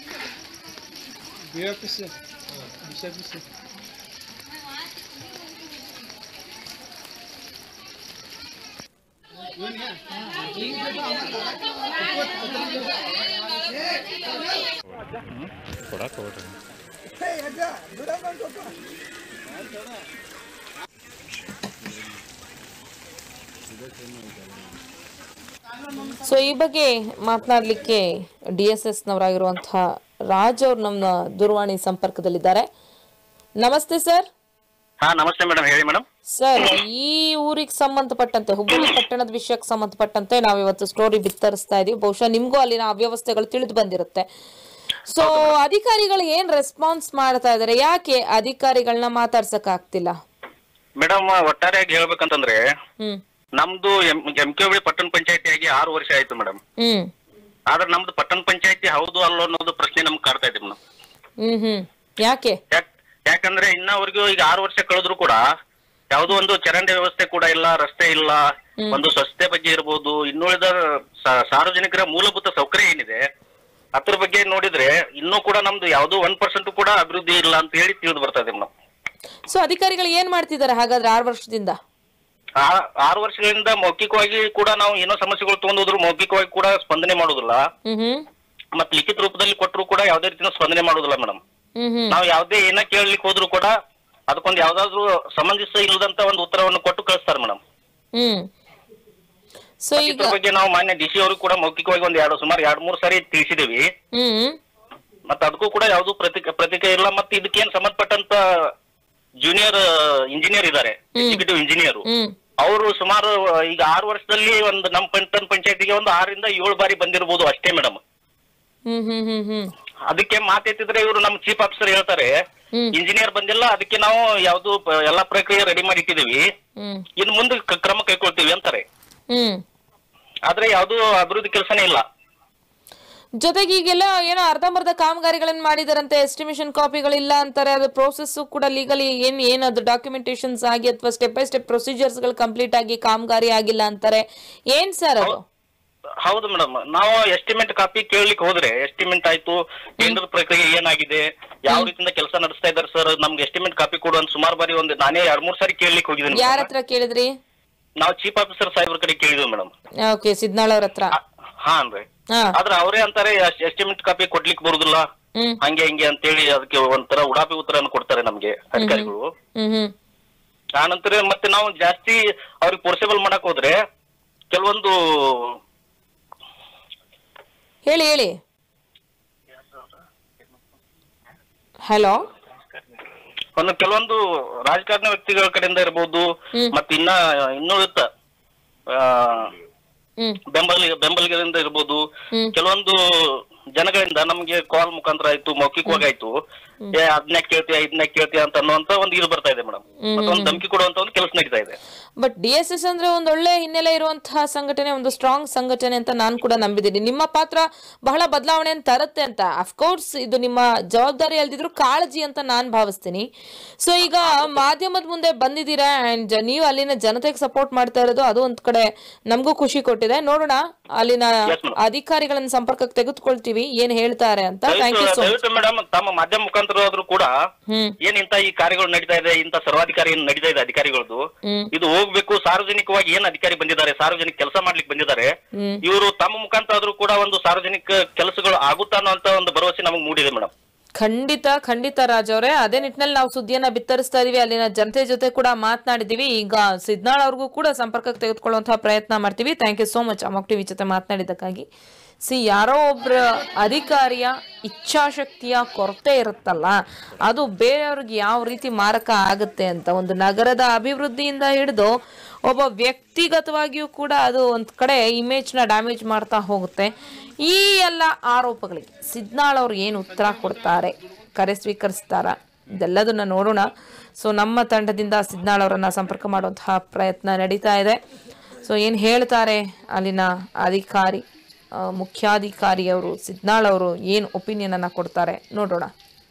ಸೊ ಈ ಬಗ್ಗೆ ಮಾತನಾಡಲಿಕ್ಕೆ ಡಿ ಎಸ್ ಎಸ್ನವರಾಗಿರುವಂತಹ ರಾಜ್ ಅವ್ರು ನಮ್ಮ ದೂರವಾಣಿ ಸಂಪರ್ಕದಲ್ಲಿದ್ದಾರೆ ನಮಸ್ತೆ ಸರ್ ಹಾ ನಮಸ್ತೆ ಮೇಡಮ್ ಹೇಳಿ ಮೇಡಮ್ ಸರ್ ಈ ಊರಿಗೆ ಸಂಬಂಧಪಟ್ಟಂತೆ ಹುಬ್ಬಳ್ಳಿ ಪಟ್ಟಣದ ವಿಷಯಕ್ಕೆ ಸಂಬಂಧಪಟ್ಟಂತೆ ನಾವು ಇವತ್ತು ಸ್ಟೋರಿ ಬಿತ್ತರಿಸ್ತಾ ಇದೀವಿ ಬಹುಶಃ ನಿಮ್ಗೂ ಅಲ್ಲಿನ ಅವ್ಯವಸ್ಥೆಗಳು ತಿಳಿದು ಬಂದಿರುತ್ತೆ ಸೊ ಅಧಿಕಾರಿಗಳು ಏನ್ ರೆಸ್ಪಾನ್ಸ್ ಮಾಡ್ತಾ ಇದಾರೆ ಯಾಕೆ ಅಧಿಕಾರಿಗಳನ್ನ ಮಾತಾಡ್ಸಕ್ ಆಗ್ತಿಲ್ಲ ಮೇಡಮ್ ಒಟ್ಟಾರೆಯಾಗಿ ಹೇಳ್ಬೇಕಂತಂದ್ರೆ ಹ್ಮ್ ನಮ್ದು ಎಂ ಕೆ ಪಟ್ಟಣ ಪಂಚಾಯತಿ ಆಗಿ ಆರು ವರ್ಷ ಆಯ್ತು ಮೇಡಮ್ ಹ್ಮ್ ಆದ್ರೆ ನಮ್ದು ಪಟ್ಟಣ ಪಂಚಾಯತಿ ಹೌದು ಅಲ್ಲೋ ಅನ್ನೋದು ಪ್ರಶ್ನೆ ನಮ್ಗೆ ಕಾಡ್ತಾ ಇದೆ ಮೇಡಮ್ ಹ್ಮ್ ಹ್ಮ್ ಯಾಕೆ ಯಾಕ್ ಯಾಕಂದ್ರೆ ಇನ್ನವರೆಗೂ ಈಗ ಆರು ವರ್ಷ ಕಳೆದ್ರು ಕೂಡ ಯಾವುದೋ ಒಂದು ಚರಂಡಿ ವ್ಯವಸ್ಥೆ ಕೂಡ ಇಲ್ಲ ರಸ್ತೆ ಇಲ್ಲ ಒಂದು ಸ್ವಚ್ಛತೆ ಬಗ್ಗೆ ಇರ್ಬೋದು ಇನ್ನುಳಿದ ಸಾ- ಸಾರ್ವಜನಿಕರ ಮೂಲಭೂತ ಸೌಕರ್ಯ ಏನಿದೆ ಅದ್ರ ಬಗ್ಗೆ ನೋಡಿದ್ರೆ ಇನ್ನೂ ಕೂಡ ನಮ್ದು ಯಾವುದೋ ಒನ್ ಪರ್ಸೆಂಟ್ ಕೂಡ ಅಭಿವೃದ್ಧಿ ಇಲ್ಲ ಅಂತ ಹೇಳಿ ತಿಳಿದು ಬರ್ತಾ ಇದೆ ಮೇಡಮ್ ಸೊ ಅಧಿಕಾರಿಗಳು ಏನ್ ಮಾಡ್ತಿದ್ದಾರೆ ಹಾಗಾದ್ರೆ ಆರು ವರ್ಷದಿಂದ ಆ- ಆರು ವರ್ಷಗಳಿಂದ ಮೌಖಿಕವಾಗಿ ಕೂಡ ನಾವು ಏನೋ ಸಮಸ್ಯೆಗಳು ತಗೊಂಡೋದ್ರು ಮೌಖಿಕವಾಗಿ ಕೂಡ ಸ್ಪಂದನೆ ಮಾಡುದಿಲ್ಲ ಹ್ಮ್ ಹ್ಮ್ ಮತ್ ಲಿಖಿತ ರೂಪದಲ್ಲಿ ಕೊಟ್ಟರು ಕೂಡ ಯಾವುದೇ ರೀತಿಯ ಸ್ಪಂದನೆ ಮಾಡುದಿಲ್ಲ ಮೇಡಮ್ ಹ್ಮ್ ಹ್ಮ್ ನಾವು ಯಾವುದೇ ಏನ ಕೇಳಲಿಕ್ಕೆ ಹೋದ್ರು ಕೂಡ ಅದಕ್ಕೊಂದು ಯಾವ್ದಾದ್ರು ಸಂಬಂಧಿಸ ಇಲ್ಲದಂತ ಒಂದು ಉತ್ತರವನ್ನು ಕೊಟ್ಟು ಕಳಿಸ್ತಾರೆ ಮೇಡಮ್ ಹ್ಮ್ ಸೊ ಈಗ ಇದ್ರ ಬಗ್ಗೆ ನಾವು ಮಾನ್ಯ ಡಿ ಸಿ ಅವರು ಕೂಡ ಮೌಖಿಕವಾಗಿ ಒಂದ್ ಎರಡು ಸುಮಾರು ಎರಡ್ ಮೂರು ಸಾರಿ ತಿಳಿಸಿದೀವಿ ಹ್ಮ್ ಮತ್ತೆ ಅದಕ್ಕೂ ಕೂಡ ಯಾವ್ದು ಪ್ರತಿಕ ಪ್ರತಿಕ್ರಿಯೆ ಇಲ್ಲ ಮತ್ತೆ ಇದಕ್ಕೇನ್ ಸಂಬಂಧಪಟ್ಟಂತ ಜೂನಿಯರ್ ಇಂಜಿನಿಯರ್ ಇದ್ದಾರೆ ಎಕ್ಸಿಕ್ಯೂಟಿವ್ ಇಂಜಿನಿಯರ್ ಹ್ಮ್ ಅವರು ಸುಮಾರು ಈಗ ಆರು ವರ್ಷದಲ್ಲಿ ಒಂದು ನಮ್ಮ ಪಂಟನ್ ಪಂಚಾಯತಿಗೆ ಒಂದು ಆರರಿಂದ ಏಳು ಬಾರಿ ಬಂದಿರಬಹುದು ಅಷ್ಟೇ ಮೇಡಮ್ ಹ್ಮ್ ಹ್ಮ್ ಹ್ಮ್ ಹ್ಮ್ ಅದಕ್ಕೆ ಮಾತೆತ್ತಿದ್ರೆ ಇವರು ನಮ್ಮ ಚೀಫ್ ಆಫೀಸರ್ ಹೇಳ್ತಾರೆ ಹ್ಮ್. ಇಂಜಿನಿಯರ್ ಬಂದಿಲ್ಲ ಅದಕ್ಕೆ ನಾವು ಯಾವ್ದು ಪ- ಎಲ್ಲಾ ಪ್ರಕ್ರಿಯೆ ರೆಡಿ ಮಾಡಿ ಇಟ್ಟಿದೀವಿ ಹ್ಮ್ ಇನ್ನು ಮುಂದೆ ಕ- ಕ್ರಮ ಕೈಗೊಳ್ತೀವಿ ಅಂತಾರೆ ಹ್ಮ್ ಆದ್ರೆ ಯಾವ್ದು ಅಭಿವೃದ್ಧಿ ಕೆಲಸನೇ ಇಲ್ಲ ಜೊತೆಗೆ ಈಗೆಲ್ಲ ಏನೋ ಅರ್ಧಂಬರ್ಧ ಕಾಮಗಾರಿಗಳನ್ನ ಮಾಡಿದಾರಂತೆ ಎಸ್ಟಿಮೇಷನ್ ಕಾಪಿಗಳಿಲ್ಲ ಅಂತಾರೆ ಅದು ಪ್ರೋಸೆಸ್ ಕೂಡ ಲೀಗಲಿ ಏನ್ ಏನ್ ಅದು ಡಾಕ್ಯುಮೆಂಟೇಶನ್ಸ್ ಆಗಿ ಅಥವಾ ಸ್ಟೆಪ್ ಬೈ ಸ್ಟೆಪ್ ಪ್ರೊಸೀಜರ್ಸ್ ಗಳು ಕಂಪ್ಲೀಟ್ ಆಗಿ ಕಾಮಗಾರಿ ಆಗಿಲ್ಲ ಅಂತಾರೆ ಏನ್ ಸರ್ ಅದು ಹೌದು ಮೇಡಮ್ ನಾವು ಎಸ್ಟಿಮೇಟ್ ಕಾಪಿ ಕೇಳಲಿಕ್ಕೆ ಹೋದ್ರೆ ಎಸ್ಟಿಮೇಟ್ ಆಯ್ತು ಟೆಂಡರ್ ಪ್ರಕ್ರಿಯೆ ಏನಾಗಿದೆ ಯಾವ ರೀತಿಯಿಂದ ಕೆಲಸ ನಡೆಸ್ತಾ ಇದ್ದಾರೆ ಸರ್ ನಮ್ಗೆ ಎಸ್ಟಿಮೇಟ್ ಕಾಪಿ ಕೊಡು ಅಂತ ಸುಮಾರು ಬಾರಿ ಒಂದು ನಾನೇ ಎರಡ್ ಮೂರ್ ಸಾರಿ ಕೇಳಲಿಕ್ಕೆ ಹೋಗಿದ್ದೀನಿ ಯಾರ madam. ಹತ್ರ ಕೇಳಿದ್ರಿ ನಾವು ಚೀಫ್ ಆಫೀಸರ್ ಸಾಹೇಬ್ರ ಕಡೆ ಕೇಳಿದ್ವಿ ಮೇಡಮ್ ಓಕೆ ಸಿದ್ನಾಳ್ ಅವ್ರ ಹತ್ರ ಹಾ ಅನ್ರಿ ಹಾ ಆದ್ರೆ ಅವರೇ ಅಂತಾರೆ ಎಸ್ಟಿಮೇಟ್ ಕಾಪಿ ಕೊಡ್ಲಿಕ್ಕೆ ಬರುದಿಲ್ಲ ಹ್ಮ್ ಹಂಗೆ ಹಿಂಗೆ ಅಂತೇಳಿ ಅದಕ್ಕೆ ಒಂಥರ ಉಡಾಪಿ ಉತ್ತರನ ಕೊಡ್ತಾರೆ ನಮ್ಗೆ ಅಧಿಕಾರಿಗಳು ಹ್ಮ್ ಹ್ಮ್ ಆನಂತರ ಮತ್ತೆ ನಾವು ಜಾಸ್ತಿ ಅವ್ರಿಗೆ ಪೋರ್ಸೇಬಲ್ ಮಾಡಕ್ ಹೋದ್ರೆ ಕೆಲವೊಂದು ಹೇಳಿ ಹೇಳಿ ಹಲೋ ಒಂದು ಕೆಲವೊಂದು ರಾಜಕಾರಣ ವ್ಯಕ್ತಿಗಳ ಕಡೆಯಿಂದ ಇರ್ಬೋದು ಹ್ಮ್. ಮತ್ತೆ ಇನ್ನ ಇನ್ನೂ ಇತ್ತ ಆ, ಹ್ಮ್ ಬೆಂಬಲ ಬೆಂಬಲಿಗರಿಂದ ಇರ್ಬೋದು ಹ್ಮ್. ಕೆಲವೊಂದು ಜನಗಳಿಂದ ನಮ್ಗೆ ಕಾಲ್ ಮುಖಾಂತರ ಆಯ್ತು ಮೌಖಿಕವಾಗಿ ಆಯ್ತು ಏ ಅದನ್ನ ಕೇಳ್ತೀಯ ಇದನ್ನ ಕೇಳ್ತೀಯ ಅಂತ ಅನ್ನುವಂತ ಒಂದು ಇದು ಬರ್ತಾ ಇದೆ ಮೇಡಮ್ ಮತ್ತೆ ಒಂದು ಧಮಕಿ ಕೊಡುವಂತ ಒಂದು ಕೆಲಸ ನಡೀತಾ ಇದೆ ಬಟ್ ಡಿ ಎಸ್ ಎಸ್ ಅಂದ್ರೆ ಒಂದು ಒಳ್ಳೆ ಹಿನ್ನೆಲೆ ಇರುವಂತಹ ಸಂಘಟನೆ ಒಂದು ಸ್ಟ್ರಾಂಗ್ ಸಂಘಟನೆ ಅಂತ ನಾನು ಕೂಡ ನಂಬಿದ್ದೀನಿ ನಿಮ್ಮ ಪಾತ್ರ ಬಹಳ ಬದಲಾವಣೆಯನ್ನು ತರುತ್ತೆ ಅಂತ ಅಫ್ಕೋರ್ಸ್ ಇದು ನಿಮ್ಮ ಜವಾಬ್ದಾರಿ ಅಲ್ದಿದ್ರು ಕಾಳಜಿ ಅಂತ ನಾನು ಭಾವಿಸ್ತೀನಿ ಸೊ ಈಗ ಮಾಧ್ಯಮದ ಮುಂದೆ ಬಂದಿದ್ದೀರಾ ಅಂಡ್ ನೀವು ಅಲ್ಲಿನ ಜನತೆಗೆ ಸಪೋರ್ಟ್ ಮಾಡ್ತಾ ಇರೋದು ಅದು ಒಂದ್ ಕಡೆ ನಮಗೂ ಖುಷಿ ಕೊಟ್ಟಿದೆ ನೋಡೋಣ ಅಲ್ಲಿನ ಅಧಿಕಾರಿಗಳನ್ನ ಸಂಪರ್ಕಕ್ಕೆ ತೆಗೆದುಕೊಳ್ತೀವಿ ಏನ್ ಹೇಳ್ತಾರೆ ಅಂತ ಥ್ಯಾಂಕ್ ಯು ಸೊ ಮಚ್ ದಯವಿಟ್ಟು ಮೇಡಮ್ ತಮ್ಮ ಮಾಧ್ಯಮ ಮುಖಾಂತರ ಆದ್ರೂ ಕೂಡ ಹ್ಮ್ ಏನ್ ಇಂತ ಈ ಕಾರ್ಯಗಳು ನಡೀತಾ ಇದೆ ಇಂತ ಸರ್ವಾಧಿಕಾರಿ ಏನ್ ನಡೀತಾ ಇದೆ ಅಧಿಕಾರಿಗಳದ್ದು ಹ್ಮ್ ಇದು ಹೋಗ್ಬೇಕು ಸಾರ್ವಜನಿಕವಾಗಿ ಏನ್ ಅಧಿಕಾರಿ ಬಂದಿದ್ದಾರೆ ಸಾರ್ವಜನಿಕ ಕೆಲಸ ಮಾಡ್ಲಿಕ್ಕೆ ಬಂದಿದ್ದಾರೆ ಹ್ಮ್ ಇವರು ತಮ್ಮ ಮುಖಾಂತರ ಆದ್ರೂ ಕೂಡ ಒಂದು ಸಾರ್ವಜನಿಕ ಕೆಲಸಗಳು ಆಗುತ್ತಾ ಅನ್ನೋ ಒಂದು ಭರವಸೆ ನಮಗೆ ಮೂಡಿದೆ ಮೇಡಮ್ ಖಂಡಿತ ಖಂಡಿತ ರಾಜ್ ಅವರೇ ಅದೇ ನಿಟ್ಟಿನಲ್ಲಿ ನಾವು ಸುದ್ದಿಯನ್ನ ಬಿತ್ತರಿಸ್ತಾ ಇದೀವಿ ಅಲ್ಲಿನ ಜನತೆ ಜೊತೆ ಕೂಡ ಮಾತನಾಡಿದೀವಿ ಈಗ ಸಿದ್ನಾಳ್ ಅವ್ರಿಗೂ ಕೂಡ ಸಂಪರ್ಕಕ್ಕೆ ತೆಗೆದುಕೊಳ್ಳುವಂತಹ ಪ್ರಯತ್ನ ಮಾಡ್ತೀವಿ ಥ್ಯಾಂಕ್ ಯು ಸೋ ಮಚ್ ಅಮೋಕ್ ಟಿವಿ ಜೊತೆ ಮಾತನಾಡಿದ್ದಕ್ಕಾಗಿ ಸಿ ಯಾರೋ ಒಬ್ರ ಅಧಿಕಾರಿಯ ಇಚ್ಛಾಶಕ್ತಿಯ ಕೊರತೆ ಇರುತ್ತಲ್ಲ ಅದು ಬೇರೆಯವ್ರಿಗೆ ಯಾವ ರೀತಿ ಮಾರಕ ಆಗುತ್ತೆ ಅಂತ ಒಂದು ನಗರದ ಅಭಿವೃದ್ಧಿಯಿಂದ ಹಿಡಿದು ಒಬ್ಬ ವ್ಯಕ್ತಿಗತವಾಗಿಯೂ ಕೂಡ ಅದು ಒಂದು ಕಡೆ ಇಮೇಜ್ನ ಡ್ಯಾಮೇಜ್ ಮಾಡ್ತಾ ಹೋಗುತ್ತೆ ಈ ಎಲ್ಲ ಆರೋಪಗಳಿಗೆ ಸಿದ್ನಾಳ್ ಅವ್ರು ಏನು ಉತ್ತರ ಕೊಡ್ತಾರೆ ಕರೆ ಸ್ವೀಕರಿಸ್ತಾರ ಇದೆಲ್ಲದನ್ನ ನೋಡೋಣ ಸೊ ನಮ್ಮ ತಂಡದಿಂದ ಸಿದ್ನಾಳ್ ಅವರನ್ನ ಸಂಪರ್ಕ ಮಾಡುವಂತಹ ಪ್ರಯತ್ನ ನಡೀತಾ ಇದೆ ಸೊ ಏನು ಹೇಳ್ತಾರೆ ಅಲ್ಲಿನ ಅಧಿಕಾರಿ ಆ, ಮುಖ್ಯಾಧಿಕಾರಿಯವರು ಸಿದ್ನಾಳ್ ಅವರು ಏನು ಒಪಿನಿಯನ್ ಅನ್ನ ಕೊಡ್ತಾರೆ ನೋಡೋಣ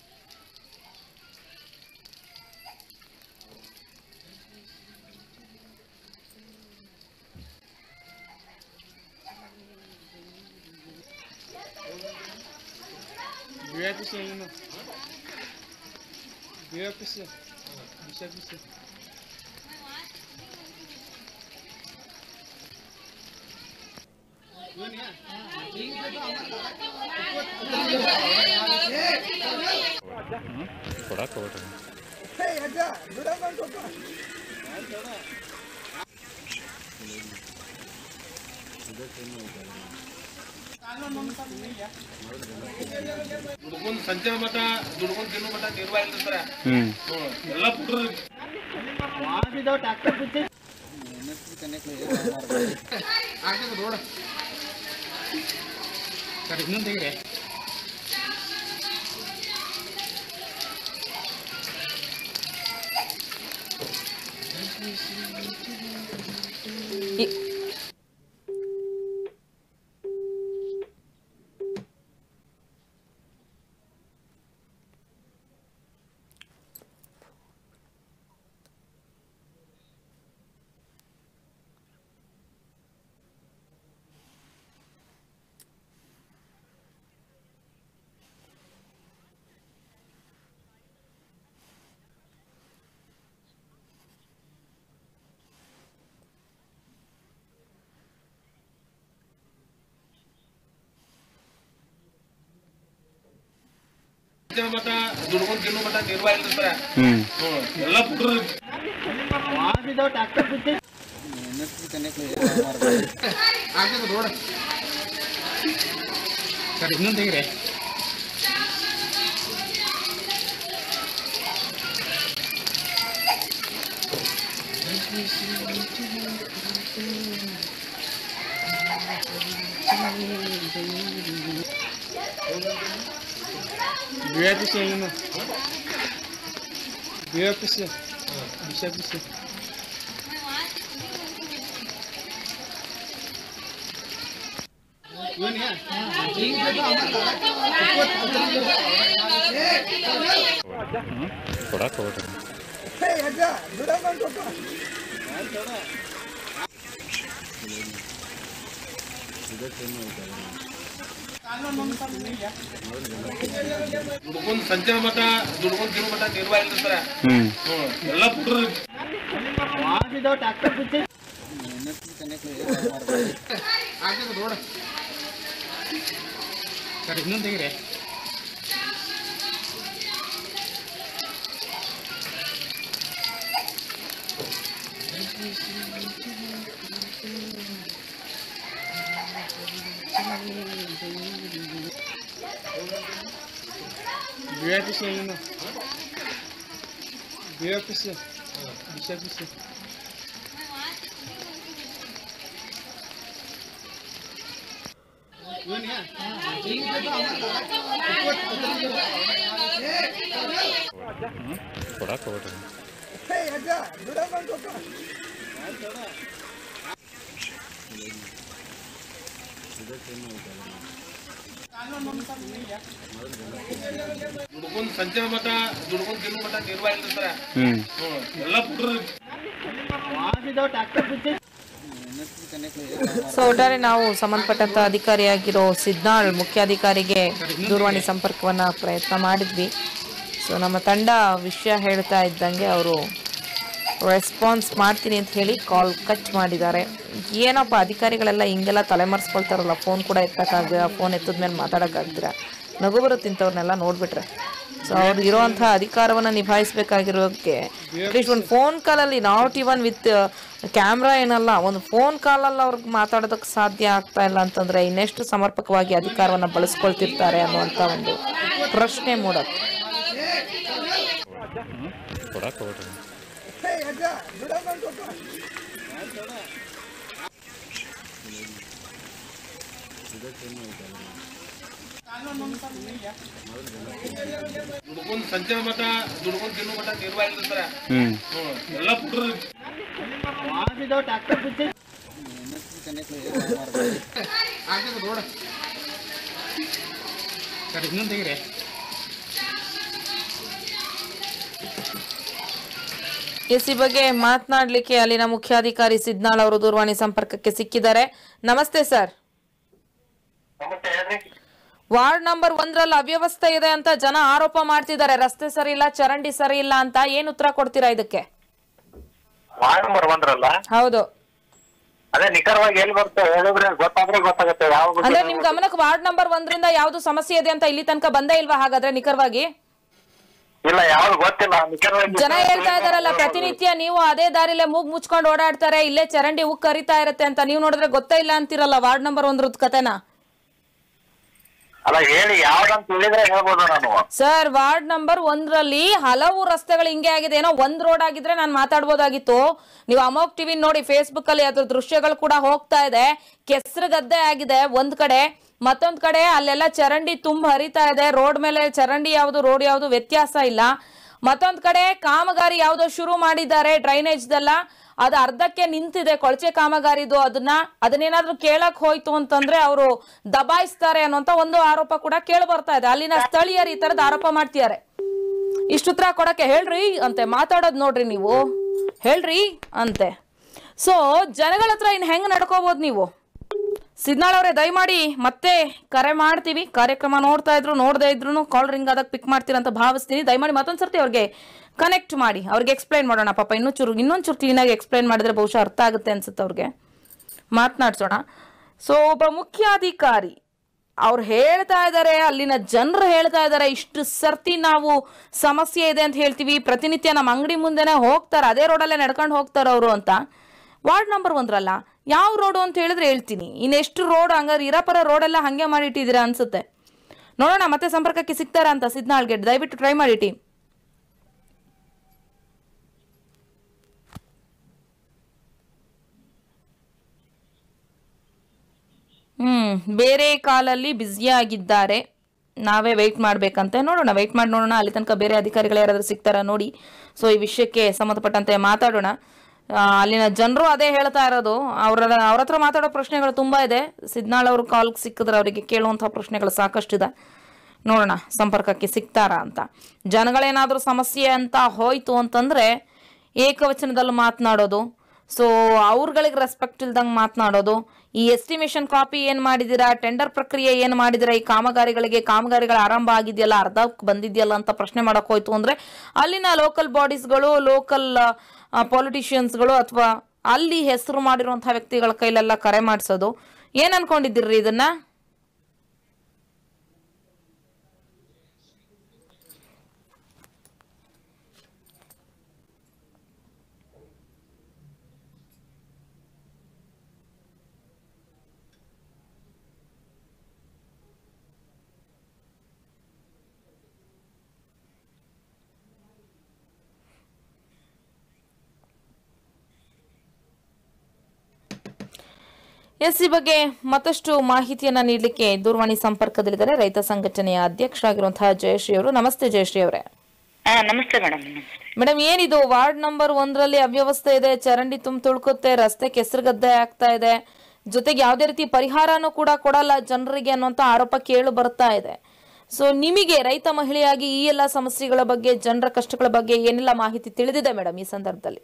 ದುಡ್ಕೊಂಡ್ ಸಂಚಾರ ಮಠ ದುಡ್ಕೊಂಡ್ ತಿನ್ನೋ ಮಠ ನಿರ್ವಾಹ ಇಲ್ರಿ ಸರ ಎಲ್ಲ ಪುಟ್ರು ಆಗ್ತದೆ ರೋಡ್ ಸರ್ ಇನ್ನೊಂದು ತೆಗೀರಿ ಈ- ಸಂಚಾರ ಮಠ ದುಡ್ಕೊಂಡ್ ತಿನ್ನೋ ಮಠ ನಿರ್ವಾಹ ಇಲ್ರಿ ಸರ ಎಲ್ಲ ಪುಟ್ರು ಆಗ್ತದೆ ರೋಡ್ ಸರ್ ಇನ್ನೊಂದು ತೆಗೀರಿ ಬಿಆರ್ಪಿಸಿ ಏನು ಬಿಆರ್ಪಿಸಿ ಬಿಸಿಆರ್ಪಿಸಿ ದುಡ್ಕೊಂಡ್ ಸಂಚಾರ ಮಠ ದುಡ್ಕೊಂಡ್ ತಿರು ಮಠ ನಿರ್ವಾಹ ಇಲ್ಲ ಸರ ಹ್ಮ್ ಹ್ಮ್ ಎಲ್ಲ ಬಿಟ್ರು ದುಡ್ಕೊಂಡ್ ಸಂಚಾರ ಮಠ ದುಡ್ಕೊಂಡ್ ತಿರು ಮಠ ನಿರ್ವಾಹ ಇಲ್ಲ ಸರ ಹ್ಮ್ ಹ್ಮ್ ಎಲ್ಲ ಬಿಟ್ರು ಸೊ ಒಟ್ಟಾರೆ ನಾವು ಸಂಬಂಧಪಟ್ಟಂತ ಅಧಿಕಾರಿಯಾಗಿರೋ ಸಿದ್ನಾಳ್ ಮುಖ್ಯಾಧಿಕಾರಿಗೆ ದೂರವಾಣಿ ಸಂಪರ್ಕವನ್ನ ಪ್ರಯತ್ನ ಮಾಡಿದ್ವಿ ಸೊ ನಮ್ಮ ತಂಡ ವಿಷಯ ಹೇಳ್ತಾ ಇದ್ದಂಗೆ ಅವರು ರೆಸ್ಪಾನ್ಸ್ ಮಾಡ್ತೀನಿ ಅಂತ ಹೇಳಿ ಕಾಲ್ ಕಟ್ ಮಾಡಿದ್ದಾರೆ ಏನಪ್ಪ ಅಧಿಕಾರಿಗಳೆಲ್ಲ ಹಿಂಗೆಲ್ಲ ತಲೆಮರೆಸ್ಕೊಳ್ತಾರಲ್ಲ ಫೋನ್ ಕೂಡ ಎತ್ತಕ್ಕಾಗ್ದಿರ ಫೋನ್ ಎತ್ತದ್ಮೇಲೆ ಮಾತಾಡೋಕ್ಕಾಗ್ದಿರ ನಗು ಬರುತ್ತೆ ಇಂಥವ್ರನ್ನೆಲ್ಲ ನೋಡ್ಬಿಟ್ರೆ ಸೊ ಅವ್ರು ಇರೋವಂಥ ಅಧಿಕಾರವನ್ನು ನಿಭಾಯಿಸಬೇಕಾಗಿರೋಕ್ಕೆ ಅಟ್ಲೀಸ್ಟ್ ಒಂದು ಫೋನ್ ಕಾಲಲ್ಲಿ ನಾಟ್ ಇವನ್ ವಿತ್ ಕ್ಯಾಮ್ರಾ ಏನಲ್ಲ ಒಂದು ಫೋನ್ ಕಾಲಲ್ಲಿ ಅವ್ರಿಗೆ ಮಾತಾಡೋದಕ್ಕೆ ಸಾಧ್ಯ ಆಗ್ತಾ ಇಲ್ಲ ಅಂತಂದ್ರೆ ಇನ್ನೆಷ್ಟು ಸಮರ್ಪಕವಾಗಿ ಅಧಿಕಾರವನ್ನು ಬಳಸ್ಕೊಳ್ತಿರ್ತಾರೆ ಅನ್ನುವಂಥ ಒಂದು ಪ್ರಶ್ನೆ ಮೂಡತ್ತೆ ದುಡ್ಕೊಂಡ್ ಸಂಚಾರ ಮಠ ದುಡ್ಕೊಂಡ್ ತಿರು ಮಠ ನಿರ್ವಾಹ ಇಲ್ಲ ಸರ ಹ್ಮ್ ಹ್ಮ್ ಎಲ್ಲ ಬಿಟ್ರು ಎಸ್ ಈ ಬಗ್ಗೆ ಮಾತನಾಡ್ಲಿಕ್ಕೆ ಅಲ್ಲಿನ ಮುಖ್ಯಾಧಿಕಾರಿ ಸಿದ್ನಾಳ್ ಅವರು ದೂರವಾಣಿ ಸಂಪರ್ಕಕ್ಕೆ ಸಿಕ್ಕಿದ್ದಾರೆ ನಮಸ್ತೆ ಸರ್ ವಾರ್ಡ್ ನಂಬರ್ ಒಂದರಲ್ಲಿ ಅವ್ಯವಸ್ಥೆ ಇದೆ ಅಂತ ಜನ ಆರೋಪ ಮಾಡ್ತಿದ್ದಾರೆ ರಸ್ತೆ ಸರಿ ಇಲ್ಲ ಚರಂಡಿ ಸರಿ ಇಲ್ಲ ಅಂತ ಏನ್ ಉತ್ತರ ಕೊಡ್ತೀರಾ ಇದಕ್ಕೆ ವಾರ್ಡ್ ನಂಬರ್ ಒಂದ್ರಲ್ಲ ಹೌದು ಅದೇ ನಿಖರವಾಗಿ ಎಲ್ಲಿ ಬರುತ್ತೆ ಹೇಳಿದ್ರೆ ಗೊತ್ತಾದ್ರೆ ಗೊತ್ತಾಗುತ್ತೆ ಯಾವ ಅಂದ್ರೆ ನಿಮ್ ಗಮನಕ್ಕೆ ವಾರ್ಡ್ ನಂಬರ್ ಒಂದರಿಂದ ಯಾವ್ದು ಸಮಸ್ಯೆ ಇದೆ ಅಂತ ಇಲ್ಲಿ ತನಕ ಬಂದೇ ಇಲ್ವಾ ಹಾಗಾದ್ರೆ ನಿಖರವಾಗಿ ಇಲ್ಲ ಯಾವ್ದು ಗೊತ್ತಿಲ್ಲ ನಿಖರವಾಗಿ ಜನ ಹೇಳ್ತಾ ಇದಾರಲ್ಲ ಪ್ರತಿನಿತ್ಯ ನೀವು ಅದೇ ದಾರಿಲೇ ಮೂಗ್ ಮುಚ್ಕೊಂಡು ಓಡಾಡ್ತಾರೆ ಇಲ್ಲೇ ಚರಂಡಿ ಉಗ್ ಕರಿತಾ ಇರತ್ತೆ ಅಂತ ನೀವು ನೋಡಿದ್ರೆ ಗೊತ್ತೇ ಇಲ್ಲ ಅಂತಿರಲ್ಲ ವಾರ್ಡ್ ನಂಬರ್ ಒಂದ್ರದ್ ಕತೆನ ಅಲ್ಲ ಹೇಳಿ ಯಾವ್ದಂತ ಹೇಳಿದ್ರೆ ಹೇಳ್ಬೋದು ನಾನು ಸರ್ ವಾರ್ಡ್ ನಂಬರ್ ಒಂದರಲ್ಲಿ ಹಲವು ರಸ್ತೆಗಳು ಹಿಂಗೆ ಆಗಿದೆ ಏನೋ ಒಂದ್ ರೋಡ್ ಆಗಿದ್ರೆ ನಾನು ಮಾತಾಡ್ಬೋದಾಗಿತ್ತು ನೀವು ಅಮೋಕ್ ಟಿವಿ ನೋಡಿ ಫೇಸ್ಬುಕ್ ಅಲ್ಲಿ ಅದ್ರ ದೃಶ್ಯಗಳು ಕೂಡ ಹೋಗ್ತಾ ಇದೆ ಕೆಸರು ಗದ್ದೆ ಆಗಿದೆ ಒಂದ್ ಕಡೆ ಮತ್ತೊಂದ್ ಕಡೆ ಅಲ್ಲೆಲ್ಲ ಚರಂಡಿ ತುಂಬ ಹರಿತಾ ಇದೆ ರೋಡ್ ಮೇಲೆ ಚರಂಡಿ ಯಾವುದು ರೋಡ್ ಯಾವುದು ವ್ಯತ್ಯಾಸ ಇಲ್ಲ ಮತ್ತೊಂದ್ ಕಡೆ ಕಾಮಗಾರಿ ಯಾವ್ದೋ ಶುರು ಮಾಡಿದ್ದಾರೆ ಡ್ರೈನೇಜ್ದೆಲ್ಲ ಅದು ಅರ್ಧಕ್ಕೆ ನಿಂತಿದೆ ಕೊಳಚೆ ಕಾಮಗಾರಿದು ಅದನ್ನ ಅದನ್ನೇನಾದ್ರೂ ಕೇಳಕ್ ಹೋಯ್ತು ಅಂತಂದ್ರೆ ಅವರು ದಬಾಯಿಸ್ತಾರೆ ಅನ್ನೋಂತ ಒಂದು ಆರೋಪ ಕೂಡ ಕೇಳಿ ಬರ್ತಾ ಇದೆ ಅಲ್ಲಿನ ಸ್ಥಳೀಯರು ಈ ತರದ ಆರೋಪ ಮಾಡ್ತಿದ್ದಾರೆ ಇಷ್ಟು ಉತ್ತರ ಕೊಡಕ್ಕೆ ಹೇಳ್ರಿ ಅಂತೆ ಮಾತಾಡೋದ್ ನೋಡ್ರಿ ನೀವು ಹೇಳ್ರಿ ಅಂತೆ ಸೊ ಜನಗಳ ಹತ್ರ ಇನ್ ಹೆಂಗ್ ನಡ್ಕೋಬಹುದು ನೀವು ಸಿದ್ನಾಳ್ ಅವರೇ ದಯಮಾಡಿ ಮತ್ತೆ ಕರೆ ಮಾಡ್ತೀವಿ ಕಾರ್ಯಕ್ರಮ ನೋಡ್ತಾ ಇದ್ರು ನೋಡದೇ ಇದ್ರು ಕಾಲ್ ರಿಂಗ್ ಆದಾಗ ಪಿಕ್ ಮಾಡ್ತೀರಾ ಅಂತ ಭಾವಿಸ್ತೀನಿ ದಯಮಾಡಿ ಮತ್ತೊಂದ್ಸರ್ತಿ ಅವ್ರಿಗೆ ಕನೆಕ್ಟ್ ಮಾಡಿ ಅವ್ರಿಗೆ ಎಕ್ಸ್ಪ್ಲೈನ್ ಮಾಡೋಣ ಪಾಪ ಇನ್ನೂ ಚೂರು ಇನ್ನೊಂದು ಚೂರು ಕ್ಲೀನಾಗಿ ಎಕ್ಸ್ಪ್ಲೈನ್ ಮಾಡಿದ್ರೆ ಬಹುಶಃ ಅರ್ಥ ಆಗುತ್ತೆ ಅನ್ಸುತ್ತೆ ಅವ್ರಿಗೆ ಮಾತನಾಡ್ಸೋಣ ಸೊ ಒಬ್ಬ ಮುಖ್ಯಾಧಿಕಾರಿ ಅವ್ರು ಹೇಳ್ತಾ ಇದ್ದಾರೆ ಅಲ್ಲಿನ ಜನರು ಹೇಳ್ತಾ ಇದ್ದಾರೆ ಇಷ್ಟು ಸರ್ತಿ ನಾವು ಸಮಸ್ಯೆ ಇದೆ ಅಂತ ಹೇಳ್ತೀವಿ ಪ್ರತಿನಿತ್ಯ ನಮ್ಮ ಅಂಗಡಿ ಮುಂದೆನೆ ಹೋಗ್ತಾರೆ ಅದೇ ರೋಡಲ್ಲೇ ನಡ್ಕೊಂಡು ಹೋಗ್ತಾರೆ ಅವರು ಅಂತ ವಾರ್ಡ್ ನಂಬರ್ ಒಂದ್ರಲ್ಲ ಯಾವ ರೋಡು ಅಂತ ಹೇಳಿದ್ರೆ ಹೇಳ್ತೀನಿ ಇನ್ನೆಷ್ಟು ರೋಡ್ ಹಂಗಾರೆ ಇರಪರ ರೋಡೆಲ್ಲ ಹಾಗೆ ಮಾಡಿಟ್ಟಿದ್ದೀರಾ ಅನ್ಸುತ್ತೆ ನೋಡೋಣ ಮತ್ತೆ ಸಂಪರ್ಕಕ್ಕೆ ಸಿಗ್ತಾರಾ ಅಂತ ಸಿದ್ನಾಳ್ಗೆ ದಯವಿಟ್ಟು ಟ್ರೈ ಮಾಡಿ ಟೀಮ್ ಹ್ಮ್ ಬೇರೆ ಕಾಲಲ್ಲಿ ಬ್ಯುಸಿಯಾಗಿದ್ದಾರೆ ನಾವೇ ವೆಯ್ಟ್ ಮಾಡ್ಬೇಕಂತೆ ನೋಡೋಣ ವೆಯ್ಟ್ ಮಾಡಿ ನೋಡೋಣ ಅಲ್ಲಿ ತನಕ ಬೇರೆ ಅಧಿಕಾರಿಗಳು ಯಾರಾದ್ರೂ ಸಿಗ್ತಾರಾ ನೋಡಿ ಸೊ ಈ ವಿಷಯಕ್ಕೆ ಸಂಬಂಧಪಟ್ಟಂತೆ ಮಾತಾಡೋಣ ಆ, ಅಲ್ಲಿನ ಜನರು ಅದೇ ಹೇಳ್ತಾ ಇರೋದು ಅವರ ಅವ್ರ ಹತ್ರ ಮಾತಾಡೋ ಪ್ರಶ್ನೆಗಳು ತುಂಬಾ ಇದೆ ಸಿದ್ನಾಳ್ ಅವರು ಕಾಲ್ ಸಿಕ್ಕಿದ್ರೆ ಅವರಿಗೆ ಕೇಳುವಂತಹ ಪ್ರಶ್ನೆಗಳು ಸಾಕಷ್ಟಿದೆ ನೋಡೋಣ ಸಂಪರ್ಕಕ್ಕೆ ಸಿಗ್ತಾರಾ ಅಂತ ಜನಗಳೇನಾದ್ರೂ ಸಮಸ್ಯೆ ಅಂತ ಹೋಯ್ತು ಅಂತಂದ್ರೆ ಏಕವಚನದಲ್ಲಿ ಮಾತನಾಡೋದು ಸೊ ಅವ್ರಗಳಿಗೆ ರೆಸ್ಪೆಕ್ಟ್ ಇಲ್ದಂಗೆ ಮಾತನಾಡೋದು ಈ ಎಸ್ಟಿಮೇಷನ್ ಕಾಪಿ ಏನು ಮಾಡಿದ್ದೀರಾ ಟೆಂಡರ್ ಪ್ರಕ್ರಿಯೆ ಏನು ಮಾಡಿದಿರಾ ಈ ಕಾಮಗಾರಿಗಳಿಗೆ ಕಾಮಗಾರಿಗಳ ಆರಂಭ ಆಗಿದೆಯಲ್ಲ ಅರ್ಧಕ್ಕೆ ಬಂದಿದೆಯಲ್ಲ ಅಂತ ಪ್ರಶ್ನೆ ಮಾಡಕ್ ಹೋಯ್ತು ಅಂದ್ರೆ ಅಲ್ಲಿನ ಲೋಕಲ್ ಬಾಡೀಸ್ಗಳು ಲೋಕಲ್ ಪೊಲಿಟಿಷಿಯನ್ಸ್ಗಳು ಅಥವಾ ಅಲ್ಲಿ ಹೆಸರು ಮಾಡಿರುವಂತಹ ವ್ಯಕ್ತಿಗಳ ಕೈಲೆಲ್ಲ ಕರೆ ಮಾಡಿಸೋದು ಏನ್ ಅನ್ಕೊಂಡಿದ್ದೀರಿ ಇದನ್ನ ಎಸ್ ಈ ಬಗ್ಗೆ ಮತ್ತಷ್ಟು ಮಾಹಿತಿಯನ್ನ ನೀಡಲಿಕ್ಕೆ ದೂರವಾಣಿ ಸಂಪರ್ಕದಲ್ಲಿದ್ದಾರೆ ರೈತ ಸಂಘಟನೆಯ ಅಧ್ಯಕ್ಷರಾಗಿರುವಂತಹ ಜಯಶ್ರೀ ಅವರು ನಮಸ್ತೆ ಜಯಶ್ರೀ ಅವರೇ ಹಾ ನಮಸ್ತೆ ಮೇಡಮ್ ಮೇಡಮ್ ಏನಿದು ವಾರ್ಡ್ ನಂಬರ್ ಒಂದರಲ್ಲಿ ಅವ್ಯವಸ್ಥೆ ಇದೆ ಚರಂಡಿ ತುಂಬ ತುಳ್ಕುತ್ತೆ ರಸ್ತೆ ಕೆಸರುಗದ್ದೆ ಆಗ್ತಾ ಇದೆ ಜೊತೆಗೆ ಯಾವುದೇ ರೀತಿ ಪರಿಹಾರನೂ ಕೂಡ ಕೊಡಲ್ಲ ಜನರಿಗೆ ಅನ್ನುವಂತ ಆರೋಪ ಕೇಳು ಬರ್ತಾ ಇದೆ ಸೊ ನಿಮಗೆ ರೈತ ಮಹಿಳೆಯಾಗಿ ಈ ಎಲ್ಲ ಸಮಸ್ಯೆಗಳ ಬಗ್ಗೆ ಜನರ ಕಷ್ಟಗಳ ಬಗ್ಗೆ ಏನೆಲ್ಲ ಮಾಹಿತಿ ತಿಳಿದಿದೆ ಮೇಡಮ್ ಈ ಸಂದರ್ಭದಲ್ಲಿ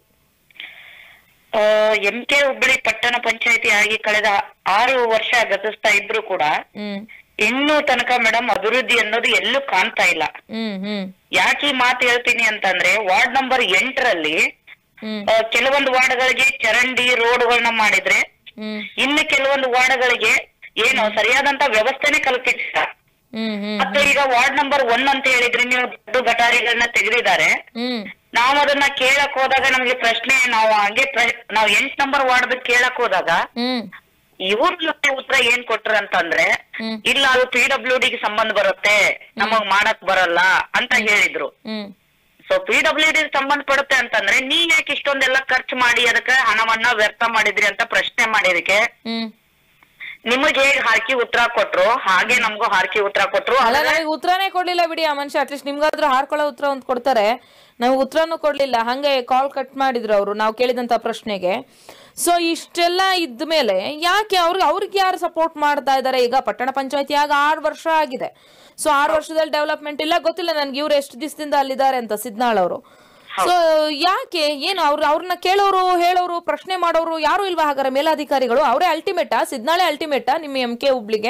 ಎಂ ಕೆ ಹುಬ್ಬಳ್ಳಿ ಪಟ್ಟಣ ಪಂಚಾಯತಿ ಆಗಿ ಕಳೆದ ಆರು ವರ್ಷ ಗತಿಸ್ತಾ ಇದ್ರು ಕೂಡ ಹ್ಮ್ ಇನ್ನೂ ತನಕ ಮೇಡಮ್ ಅಭಿವೃದ್ಧಿ ಅನ್ನೋದು ಎಲ್ಲೂ ಕಾಣ್ತಾ ಇಲ್ಲ ಹ್ಮ್ ಹ್ಮ್ ಯಾಕೆ ಈ ಮಾತು ಹೇಳ್ತೀನಿ ಅಂತಂದ್ರೆ ವಾರ್ಡ್ ನಂಬರ್ ಎಂಟರಲ್ಲಿ ಹ್ಮ್ ಆ, ಕೆಲವೊಂದು ವಾರ್ಡ್ಗಳಿಗೆ ಚರಂಡಿ ರೋಡ್ಗಳನ್ನ ಮಾಡಿದ್ರೆ ಹ್ಮ್ ಇನ್ನು ಕೆಲವೊಂದು ವಾರ್ಡ್ಗಳಿಗೆ ಏನು ಸರಿಯಾದಂತ ವ್ಯವಸ್ಥೆನೆ ಕಲ್ಪಿಸಿಲ್ಲ ಹ್ಮ್ ಹ್ಮ್ ಮತ್ತೆ ಈಗ ವಾರ್ಡ್ ನಂಬರ್ ಒನ್ ಅಂತ ಹೇಳಿದ್ರೆ ನೀವು ದೊಡ್ಡ ಗಟಾರಿಗಳನ್ನ ತೆಗೆದಿದ್ದಾರೆ ಹ್ಮ್ ನಾವ್ ಅದನ್ನ ಕೇಳಕ್ ಹೋದಾಗ ನಮ್ಗೆ ಪ್ರಶ್ನೆ ನಾವು ಹಂಗೆ ಪ್ರ- ನಾವ್ ಎಂಟ್ ನಂಬರ್ ವಾರ್ಡ್ ಕೇಳಕ್ ಹೋದಾಗ ಹ್ಮ್ ಇವ್ರ ಜೊತೆ ಉತ್ತರ ಏನ್ ಕೊಟ್ರ ಅಂತಂದ್ರೆ ಹ್ಮ್. ಇಲ್ಲ ಅದು ಪಿ ಡಬ್ಲ್ಯೂ ಡಿಗೆ ಸಂಬಂಧ ಬರುತ್ತೆ ನಮಗ್ ಮಾಡಕ್ ಬರಲ್ಲ ಅಂತ ಹೇಳಿದ್ರು ಹ್ಮ್ ಸೊ ಪಿ ಡಬ್ಲ್ಯೂ ಡಿ ಸಂಬಂಧ ಪಡುತ್ತೆ ಅಂತಂದ್ರೆ ನೀವ್ ಯಾಕೆ ಇಷ್ಟೊಂದೆಲ್ಲ ಖರ್ಚು ಮಾಡಿ ಅದಕ್ಕೆ ಹಣವನ್ನ ವ್ಯರ್ಥ ಮಾಡಿದ್ರಿ ಅಂತ ಪ್ರಶ್ನೆ ಮಾಡಿದಕ್ಕೆ ಹ್ಮ್ ನಿಮಗ್ ಹೇಗ್ ಹಾಕಿ ಉತ್ತರ ಕೊಟ್ರು ಹಾಗೆ ನಮಗೂ ಹಾಕಿ ಉತ್ತರ ಕೊಟ್ರು ಅಲ್ಲ ಆದ್ರೆ ನನಗೆ ಉತ್ತರನೇ ಕೊಡ್ಲಿಲ್ಲ ಬಿಡಿ ಆ ಮನುಷ್ಯ ಅಟ್ಲೀಸ್ಟ್ ನಿಮ್ಗಾದ್ರೂ ಹಾರ್ಕೊಳ್ಳೋ ಉತ್ತರ ಒಂದು ಕೊಡ್ತಾರೆ ನಮ್ಗೆ ಉತ್ತರನೂ ಕೊಡ್ಲಿಲ್ಲ ಹಂಗೆ ಕಾಲ್ ಕಟ್ ಮಾಡಿದ್ರು ಅವರು ನಾವು ಕೇಳಿದಂತ ಪ್ರಶ್ನೆಗೆ ಸೊ ಇಷ್ಟೆಲ್ಲ ಇದ್ದ ಮೇಲೆ ಯಾಕೆ ಅವ್ರಿಗೆ ಅವ್ರಿಗೆ ಯಾರು ಸಪೋರ್ಟ್ ಮಾಡ್ತಾ ಇದ್ದಾರೆ ಈಗ ಪಟ್ಟಣ ಪಂಚಾಯತಿ ಆಗ ಆರು ವರ್ಷ ಆಗಿದೆ ಸೊ ಆರು ವರ್ಷದಲ್ಲಿ ಡೆವಲಪ್ಮೆಂಟ್ ಇಲ್ಲ ಗೊತ್ತಿಲ್ಲ ನನ್ಗೆ ಇವ್ರು ಎಷ್ಟು ದಿವಸದಿಂದ ಅಲ್ಲಿದ್ದಾರೆ ಅಂತ ಸಿದ್ನಾಳ್ ಅವರು ಸೊ ಯಾಕೆ ಏನು ಅವ್ರು ಅವ್ರನ್ನ ಕೇಳೋರು ಹೇಳೋರು ಪ್ರಶ್ನೆ ಮಾಡೋರು ಯಾರು ಇಲ್ವಾ ಹಾಗಾದ್ರೆ ಮೇಲಾಧಿಕಾರಿಗಳು ಅವರೇ ಅಲ್ಟಿಮೇಟಾ ಸಿದ್ನಾಳೆ ಅಲ್ಟಿಮೇಟಾ ನಿಮ್ಮ ಎಂ ಕೆ ಹುಬ್ಳಿಗೆ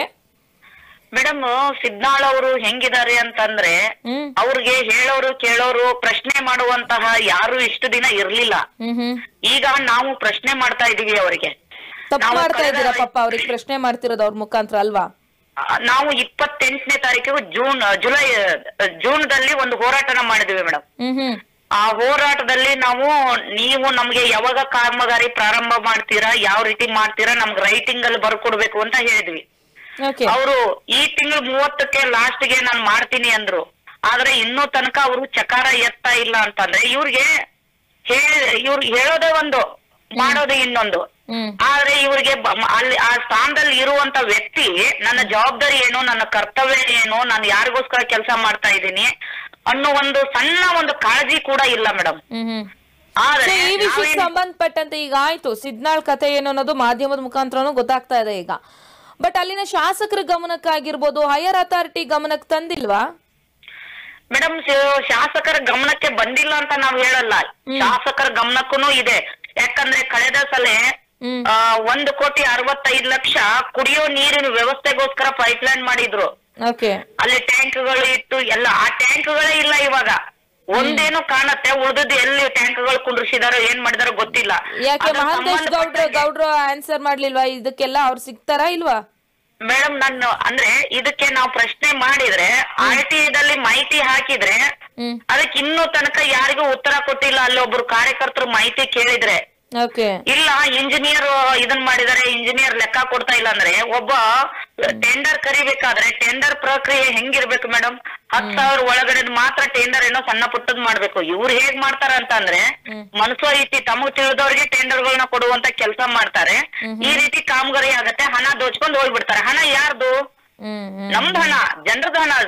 ಮೇಡಮ್ ಸಿದ್ನಾಳ್ ಅವರು ಹೆಂಗಿದ್ದಾರೆ ಅಂತಂದ್ರೆ ಹ್ಮ್ ಅವ್ರಿಗೆ ಹೇಳೋರು ಕೇಳೋರು ಪ್ರಶ್ನೆ ಮಾಡುವಂತಹ ಯಾರು ಇಷ್ಟು ದಿನ ಇರ್ಲಿಲ್ಲ ಹ್ಮ್ ಹ್ಮ್ ಈಗ ನಾವು ಪ್ರಶ್ನೆ ಮಾಡ್ತಾ ಇದೀವಿ ಅವರಿಗೆ ತಪ್ಪು ನಾವು ಮಾಡ್ತಾ ಕಳೆದ- ಇದ್ದೀರಾ ಪಾಪ ಅವ್ರಿಗೆ ಪ್ರಶ್ನೆ ಮಾಡ್ತಿರೋದು ಅವ್ರ ಮುಖಾಂತರ ಅಲ್ವಾ ನಾವು ಇಪ್ಪತ್ತೆಂಟನೇ ತಾರೀಕಿಗೆ ಜೂನ್ ಜುಲೈ ಜೂನ್ ದಲ್ಲಿ ಒಂದು ಹೋರಾಟನ ಮಾಡಿದ್ವಿ ಮೇಡಮ್ ಹ್ಮ್ ಹ್ಮ್ ಆ ಹೋರಾಟದಲ್ಲಿ ನಾವು ನೀವು ನಮ್ಗೆ ಯಾವಾಗ ಕಾಮಗಾರಿ ಪ್ರಾರಂಭ ಮಾಡ್ತೀರಾ ಯಾವ ರೀತಿ ಮಾಡ್ತೀರಾ ನಮ್ಗೆ ರೈಟಿಂಗ್ ಅಲ್ಲಿ ಬರ್ಕೊಡ್ಬೇಕು ಅಂತ ಹೇಳಿದ್ವಿ ಓಕೆ ಅವರು ಈ ತಿಂಗಳು ಮೂವತ್ತಕ್ಕೆ ಲಾಸ್ಟ್ ಗೆ ನಾನು ಮಾಡ್ತೀನಿ ಅಂದ್ರು ಆದ್ರೆ ಇನ್ನೂ ತನಕ ಅವರು ಚಕಾರ ಎತ್ತಾ ಇಲ್ಲ ಅಂತಂದ್ರೆ ಇವ್ರಿಗೆ ಹೇಳಿ ಇವ್ರಿಗೆ ಹೇಳೋದೇ ಒಂದು ಮಾಡೋದೇ ಇನ್ನೊಂದು ಹ್ಮ್ ಆದ್ರೆ ಇವ್ರಿಗೆ ಬ- ಮ- ಅಲ್ಲಿ ಆ ಸ್ಥಾನದಲ್ಲಿ ಇರುವಂತ ವ್ಯಕ್ತಿ ನನ್ನ ಜವಾಬ್ದಾರಿ ಏನು ನನ್ನ ಕರ್ತವ್ಯ ಏನು ನಾನು ಯಾರಿಗೋಸ್ಕರ ಕೆಲಸ ಮಾಡ್ತಾ ಇದ್ದೀನಿ ಅನ್ನೋ ಒಂದು ಸಣ್ಣ ಒಂದು ಕಾಳಜಿ ಕೂಡ ಇಲ್ಲ ಮೇಡಮ್ ಹ್ಮ್ ಹ್ಮ್ ಆದ್ರೆ So, ಈ ವಿಷಯಕ್ಕೆ ನಾವೇನ್- ಸಂಬಂಧಪಟ್ಟಂತೆ ಈಗ ಆಯ್ತು ಸಿದ್ನಾಳ್ ಕತೆ ಏನು ಅನ್ನೋದು ಮಾಧ್ಯಮದ ಮುಖಾಂತರನೂ ಗೊತ್ತಾಗ್ತಾ ಇದೆ ಈಗ ಬಟ್ ಅಲ್ಲಿನ ಶಾಸಕರ ಗಮನಕ್ಕಾಗಿರ್ಬೋದು ಹೈಯರ್ ಅಥಾರಿಟಿ ಗಮನಕ್ಕೆ ತಂದಿಲ್ವಾ ಮೇಡಮ್ ಶಾಸಕರ ಗಮನಕ್ಕೆ ಬಂದಿಲ್ಲ ಅಂತ ನಾವ್ ಹೇಳಲ್ಲ ಶಾಸಕರ ಗಮನಕ್ಕೂ ಇದೆ ಯಾಕಂದ್ರೆ ಕಳೆದ ಸಲ ಹ್ಮ್ ಆ, ಒಂದು ಕೋಟಿ ಅರವತ್ತೈದು ಲಕ್ಷ ಕುಡಿಯೋ ನೀರಿನ ವ್ಯವಸ್ಥೆಗೋಸ್ಕರ ಪೈಪ್ಲೈನ್ ಮಾಡಿದ್ರು ಓಕೆ ಅಲ್ಲಿ ಟ್ಯಾಂಕ್ಗಳು ಇಟ್ಟು ಎಲ್ಲ ಆ ಟ್ಯಾಂಕ್ಗಳೇ ಇಲ್ಲ ಇವಾಗ ಒಂದೇನು ಕಾಣತ್ತೆ ಉಳಿದದ್ದು ಎಲ್ಲಿ ಟ್ಯಾಂಕ್ಗಳು ಕುಂಡ್ರಿಸಿದಾರೋ ಏನ್ ಮಾಡಿದಾರೋ ಗೊತ್ತಿಲ್ಲ ಯಾಕೆ ಅದ್ರ ಮಹಾಂತೇಶ್ ಗೌಡ್ರು ಸಂಬಂಧಪಟ್ಟ ಗೌಡ್ರು ಆನ್ಸರ್ ಮಾಡ್ಲಿಲ್ವಾ ಇದಕ್ಕೆಲ್ಲ ಅವ್ರು ಸಿಗ್ತಾರಾ ಇಲ್ವಾ ಮೇಡಮ್ ನಾನು ಅಂದ್ರೆ ಇದಕ್ಕೆ ನಾವು ಪ್ರಶ್ನೆ ಮಾಡಿದ್ರೆ ಆರ್ ಟಿ ದಲ್ಲಿ ಮಾಹಿತಿ ಹಾಕಿದ್ರೆ ಹ್ಮ್ ಅದಕ್ಕೆ ಇನ್ನೂ ತನಕ ಯಾರಿಗೂ ಉತ್ತರ ಕೊಟ್ಟಿಲ್ಲ ಅಲ್ಲಿ ಒಬ್ರು ಕಾರ್ಯಕರ್ತರು ಮಾಹಿತಿ ಕೇಳಿದ್ರೆ ಓಕೆ ಇಲ್ಲ ಇಂಜಿನಿಯರ್ ಇದನ್ ಮಾಡಿದಾರೆ ಇಂಜಿನಿಯರ್ ಲೆಕ್ಕ ಕೊಡ್ತಾ ಇಲ್ಲ ಅಂದ್ರೆ ಒಬ್ಬ ಟೆಂಡರ್ ಕರಿಬೇಕಾದ್ರೆ ಟೆಂಡರ್ ಪ್ರಕ್ರಿಯೆ ಹೆಂಗಿರ್ಬೇಕು ಮೇಡಮ್ ಹತ್ ಸಾವಿರ ಒಳಗಡೆ ಮಾತ್ರ ಟೆಂಡರ್ ಏನೋ ಸಣ್ಣ ಪುಟ್ಟದ್ ಮಾಡ್ಬೇಕು ಇವ್ರು ಹೇಗ್ ಮಾಡ್ತಾರ ಅಂತಂದ್ರೆ ಮನಸ್ಸೋ ರೀತಿ ತಮಗ್ ತಿಳಿದವ್ರಿಗೆ ಟೆಂಡರ್ಗಳನ್ನ ಕೊಡುವಂತ ಕೆಲಸ ಮಾಡ್ತಾರೆ ಈ ರೀತಿ ಕಾಮಗಾರಿ ಆಗತ್ತೆ ಹಣ ದೋಚ್ಕೊಂಡು ಹೋಗ್ಬಿಡ್ತಾರೆ ಹಣ ಯಾರ್ದು ಹ್ಮ್ ಹ್ಮ್ ನಮ್ದು ಹಣ ಜನರದ ಹಣ ಅದು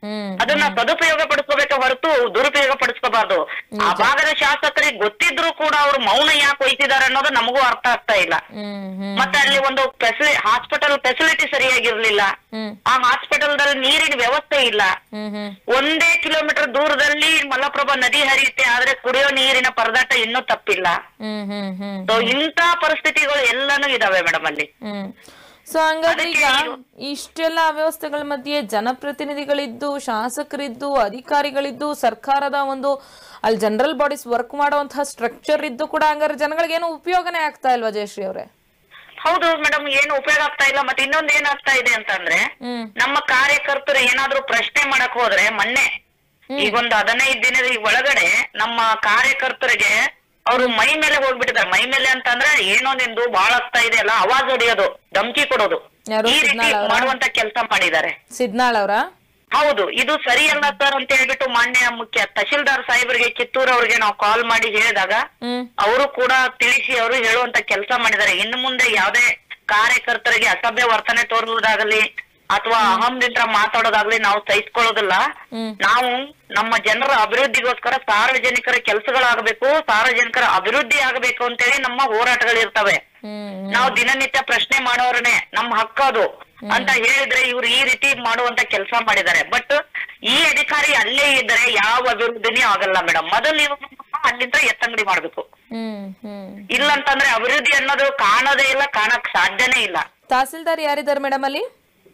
ಹ್ಮ್ ಅದನ್ನ ಸದುಪಯೋಗ ಪಡಿಸ್ಕೋಬೇಕೆ ಹೊರತು ದುರುಪಯೋಗ ಪಡಿಸ್ಕೋಬಾರ್ದು ಆ ಭಾಗದ ಶಾಸಕರಿಗೆ ಗೊತ್ತಿದ್ರು ಕೂಡ ಅವ್ರು ಮೌನ ಯಾಕೆ ವಹಿಸಿದಾರೆ ಅನ್ನೋದು ನಮಗೂ ಅರ್ಥ ಆಗ್ತಾ ಇಲ್ಲ ಹ್ಮ್ ಹ್ಮ್ ಮತ್ತೆ ಅಲ್ಲಿ ಒಂದು ಫೆಸಿಲಿ ಹಾಸ್ಪಿಟಲ್ ಫೆಸಿಲಿಟಿ ಸರಿಯಾಗಿರ್ಲಿಲ್ಲ ಹ್ಮ್ ಆ ಹಾಸ್ಪಿಟಲ್ ದಲ್ಲಿ ನೀರಿನ ವ್ಯವಸ್ಥೆ ಇಲ್ಲ ಹ್ಮ್ ಹ್ಮ್ ಒಂದೇ ಕಿಲೋಮೀಟರ್ ದೂರದಲ್ಲಿ ಮಲಪ್ರಭಾ ನದಿ ಹರಿಯುತ್ತೆ ಆದ್ರೆ ಕುಡಿಯೋ ನೀರಿನ ಪರದಾಟ ಇನ್ನೂ ತಪ್ಪಿಲ್ಲ ಹ್ಮ್ ಹ್ಮ್ ಹ್ಮ್ ಸೊ ಇಂತ ಪರಿಸ್ಥಿತಿಗಳು ಎಲ್ಲಾನು ಇದಾವೆ ಮೇಡಮ್ ಅಲ್ಲಿ ಹ್ಮ್ ಸೊ ಹಂಗಾದ್ರೆ ಈಗ ಇಷ್ಟೆಲ್ಲ ಅವ್ಯವಸ್ಥೆಗಳ ಮಧ್ಯೆ ಜನಪ್ರತಿನಿಧಿಗಳಿದ್ದು ಶಾಸಕರಿದ್ದು ಅಧಿಕಾರಿಗಳಿದ್ದು ಸರ್ಕಾರದ ಒಂದು ಅಲ್ಲಿ ಜನರಲ್ ಬಾಡೀಸ್ ವರ್ಕ್ ಮಾಡುವಂತಹ ಸ್ಟ್ರಕ್ಚರ್ ಇದ್ದು ಕೂಡ ಹಂಗಾರೆ ಜನಗಳಿಗೆ ಏನು ಉಪಯೋಗನೇ ಆಗ್ತಾ ಇಲ್ವಾ ಜಯಶ್ರೀ ಅವರೇ ಹೌದು ಮೇಡಮ್ ಏನು ಉಪಯೋಗ ಆಗ್ತಾ ಇಲ್ಲ ಮತ್ತೆ ಇನ್ನೊಂದ್ ಏನಾಗ್ತಾ ಇದೆ ಅಂತಂದ್ರೆ ಹ್ಮ್ ನಮ್ಮ ಕಾರ್ಯಕರ್ತರು ಏನಾದ್ರೂ ಪ್ರಶ್ನೆ ಮಾಡಕ್ ಹೋದ್ರೆ ಮೊನ್ನೆ ಈಗೊಂದು ಹದಿನೈದು ದಿನದ ಈ ಒಳಗಡೆ ನಮ್ಮ ಕಾರ್ಯಕರ್ತರಿಗೆ ಅವರು ಮೈ ಮೇಲೆ ಹೋಗ್ಬಿಟ್ಟಿದ್ದಾರೆ ಮೈ ಮೇಲೆ ಅಂತಂದ್ರೆ ಏನೋ ನಿಂದು ಬಾಳ ಆಗ್ತಾ ಇದೆ ಅಲ್ಲ ಅವಾಜ್ ಹೊಡಿಯೋದು ಧಮ್ಕಿ ಕೊಡೋದು ಯಾರು ಈ ರೀತಿ ಸಿದ್ನಾಳ್ ಅವ್ರಾ? ಮಾಡುವಂತ ಕೆಲಸ ಮಾಡಿದ್ದಾರೆ ಸಿದ್ನಾಳ್ ಅವರ ಹೌದು ಇದು ಸರಿಯಲ್ಲ ಸರ್ ಅಂತ ಹೇಳ್ಬಿಟ್ಟು ಮಾನ್ಯ ಮುಖ್ಯ ತಹಶೀಲ್ದಾರ್ ಸಾಹೇಬರಿಗೆ ಕಿತ್ತೂರ್ ಅವ್ರಿಗೆ ನಾವು ಕಾಲ್ ಮಾಡಿ ಹೇಳಿದಾಗ ಹ್ಮ್ ಅವರು ಕೂಡ ತಿಳಿಸಿ ಅವರು ಹೇಳುವಂತ ಕೆಲಸ ಮಾಡಿದ್ದಾರೆ ಇನ್ನು ಮುಂದೆ ಯಾವುದೇ ಕಾರ್ಯಕರ್ತರಿಗೆ ಅಸಭ್ಯ ವರ್ತನೆ ತೋರುವುದಾಗಲಿ ಅಥವಾ ಅಹಂದಿಂದ ಮಾತಾಡೋದಾಗ್ಲಿ ನಾವು ಸಹಿಸ್ಕೊಳ್ಳೋದಿಲ್ಲ ಹ್ಮ್. ನಾವು ನಮ್ಮ ಜನರ ಅಭಿವೃದ್ಧಿಗೋಸ್ಕರ ಸಾರ್ವಜನಿಕರ ಕೆಲಸಗಳಾಗಬೇಕು ಸಾರ್ವಜನಿಕರ ಅಭಿವೃದ್ಧಿ ಆಗಬೇಕು ಅಂತೇಳಿ ನಮ್ಮ ಹೋರಾಟಗಳಿರ್ತವೆ ಹ್ಮ್ ನಾವು ದಿನನಿತ್ಯ ಪ್ರಶ್ನೆ ಮಾಡೋರನೆ ನಮ್ಮ ಹಕ್ಕದು ಅಂತ ಹೇಳಿದ್ರೆ ಇವ್ರು ಈ ರೀತಿ ಮಾಡುವಂತ ಕೆಲಸ ಮಾಡಿದ್ದಾರೆ ಬಟ್ ಈ ಅಧಿಕಾರಿ ಅಲ್ಲೇ ಇದ್ದರೆ ಯಾವ ಅಭಿವೃದ್ಧಿನೇ ಆಗಲ್ಲ ಮೇಡಮ್ ಮೊದಲು ನೀವು ಅಲ್ಲಿಂದ ಎತ್ತಂಗಡಿ ಮಾಡ್ಬೇಕು ಹ್ಮ್ ಹ್ಮ್ ಇಲ್ಲ ಅಂತಂದ್ರೆ ಅಭಿವೃದ್ಧಿ ಅನ್ನೋದು ಕಾಣೋದೇ ಇಲ್ಲ ಕಾಣಕ್ ಸಾಧ್ಯನೇ ಇಲ್ಲ ತಹಸೀಲ್ದಾರ್ ಯಾರಿದ್ದಾರೆ ಮೇಡಮ್ ಅಲ್ಲಿ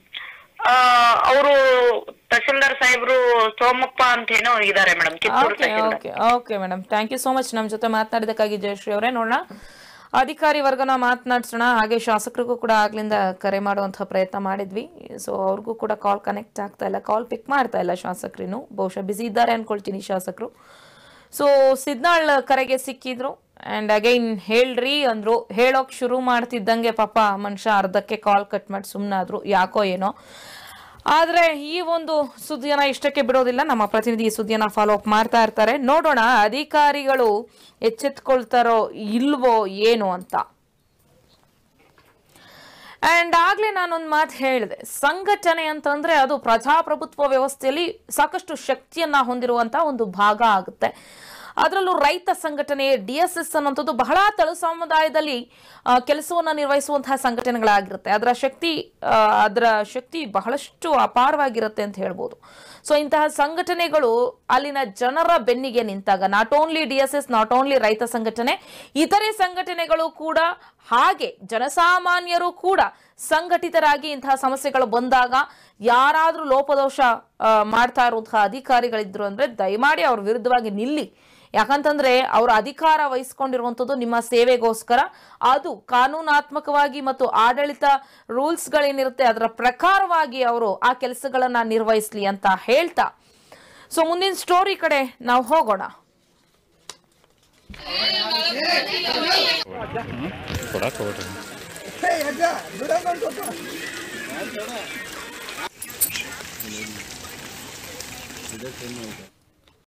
ಆ ಅವರು ತಹಸೀಲ್ದಾರ್ ಸಾಹೇಬ್ರು ಸೋಮಪ್ಪ ಅಂತ ಏನೋ ಇದಾರೆ madam Kittur okay tahsildar okay okay madam thank you so much ನಮ್ಮ ಜೊತೆ ಮಾತನಾಡಿದಕ್ಕಾಗಿ ಜಯಶ್ರೀ ಅವರೇ ನೋಡೋಣ ಅಧಿಕಾರಿ ವರ್ಗನ ಮಾತನಾಡ್ಸೋಣ ಹಾಗೆ ಶಾಸಕರಿಗೂ ಕೂಡ ಆಗ್ಲಿಂದ ಕರೆ ಮಾಡುವಂತಹ ಪ್ರಯತ್ನ ಮಾಡಿದ್ವಿ ಸೊ ಅವ್ರಿಗೂ ಕೂಡ ಕಾಲ್ ಕನೆಕ್ಟ್ ಆಗ್ತಾ ಇಲ್ಲ ಕಾಲ್ ಪಿಕ್ ಮಾಡ್ತಾ ಇಲ್ಲ ಶಾಸಕರಿನ್ನು ಬಹುಶಃ ಬ್ಯುಸಿ ಇದ್ದಾರೆ ಅನ್ಕೊಳ್ತೀನಿ ಶಾಸಕರು ಸೊ ಸಿದ್ನಾಳ್ ಕರೆಗೆ ಸಿಕ್ಕಿದ್ರು ಆ್ಯಂಡ್ ಅಗೈನ್ ಹೇಳ್ರಿ ಅಂದ್ರು ಹೇಳೋಕ್ ಶುರು ಮಾಡ್ತಿದ್ದಂಗೆ ಪಾಪ ಮನುಷ್ಯ ಅರ್ಧಕ್ಕೆ ಕಾಲ್ ಕಟ್ ಮಾಡಿ ಸುಮ್ಮನಾದ್ರು ಯಾಕೋ ಏನೋ ಆದರೆ ಈ ಒಂದು ಸುದ್ದಿಯನ್ನ ಇಷ್ಟಕ್ಕೆ ಬಿಡೋದಿಲ್ಲ ನಮ್ಮ ಪ್ರತಿನಿಧಿ ಈ ಸುದ್ದಿಯನ್ನ ಫಾಲೋ ಅಪ್ ಮಾಡ್ತಾ ಇರ್ತಾರೆ ನೋಡೋಣ ಅಧಿಕಾರಿಗಳು ಎಚ್ಚೆತ್ಕೊಳ್ತಾರೋ ಇಲ್ವೋ ಏನು ಅಂತ ಅಂಡ್ ಆಗ್ಲೇ ನಾನೊಂದು ಮಾತು ಹೇಳಿದೆ ಸಂಘಟನೆ ಅಂತಂದ್ರೆ ಅದು ಪ್ರಜಾಪ್ರಭುತ್ವ ವ್ಯವಸ್ಥೆಯಲ್ಲಿ ಸಾಕಷ್ಟು ಶಕ್ತಿಯನ್ನ ಹೊಂದಿರುವಂತ ಒಂದು ಭಾಗ ಆಗುತ್ತೆ ಅದರಲ್ಲೂ ರೈತ ಸಂಘಟನೆ ಡಿ ಎಸ್ ಎಸ್ ಅನ್ನುವಂಥದ್ದು ಬಹಳ ತಳು ಸಮುದಾಯದಲ್ಲಿ ಆ, ಕೆಲಸವನ್ನ ನಿರ್ವಹಿಸುವಂತಹ ಸಂಘಟನೆಗಳಾಗಿರುತ್ತೆ ಅದರ ಶಕ್ತಿ ಆ, ಅದರ ಶಕ್ತಿ ಬಹಳಷ್ಟು ಅಪಾರವಾಗಿರುತ್ತೆ ಅಂತ ಹೇಳ್ಬೋದು ಸೊ ಇಂತಹ ಸಂಘಟನೆಗಳು ಅಲ್ಲಿನ ಜನರ ಬೆನ್ನಿಗೆ ನಿಂತಾಗ not only D S S not only ರೈತ ಸಂಘಟನೆ ಇತರೆ ಸಂಘಟನೆಗಳು ಕೂಡ ಹಾಗೆ ಜನಸಾಮಾನ್ಯರು ಕೂಡ ಸಂಘಟಿತರಾಗಿ ಇಂತಹ ಸಮಸ್ಯೆಗಳು ಬಂದಾಗ ಯಾರಾದ್ರೂ ಲೋಪದೋಷ ಆ, ಮಾಡ್ತಾ ಇರುವಂತಹ ಅಧಿಕಾರಿಗಳಿದ್ರು ಅಂದ್ರೆ ದಯಮಾಡಿ ಅವ್ರ ವಿರುದ್ಧವಾಗಿ ನಿಲ್ಲಿ ಯಾಕಂತಂದ್ರೆ ಅವ್ರ ಅಧಿಕಾರ ವಹಿಸ್ಕೊಂಡಿರುವಂಥದ್ದು ನಿಮ್ಮ ಸೇವೆಗೋಸ್ಕರ ಅದು ಕಾನೂನಾತ್ಮಕವಾಗಿ ಮತ್ತು ಆಡಳಿತ ರೂಲ್ಸ್ಗಳೇನಿರುತ್ತೆ ಅದರ ಪ್ರಕಾರವಾಗಿ ಅವರು ಆ ಕೆಲಸಗಳನ್ನ ನಿರ್ವಹಿಸ್ಲಿ ಅಂತ ಹೇಳ್ತಾ ಸೊ ಮುಂದಿನ ಸ್ಟೋರಿ ಕಡೆ ನಾವು ಹೋಗೋಣ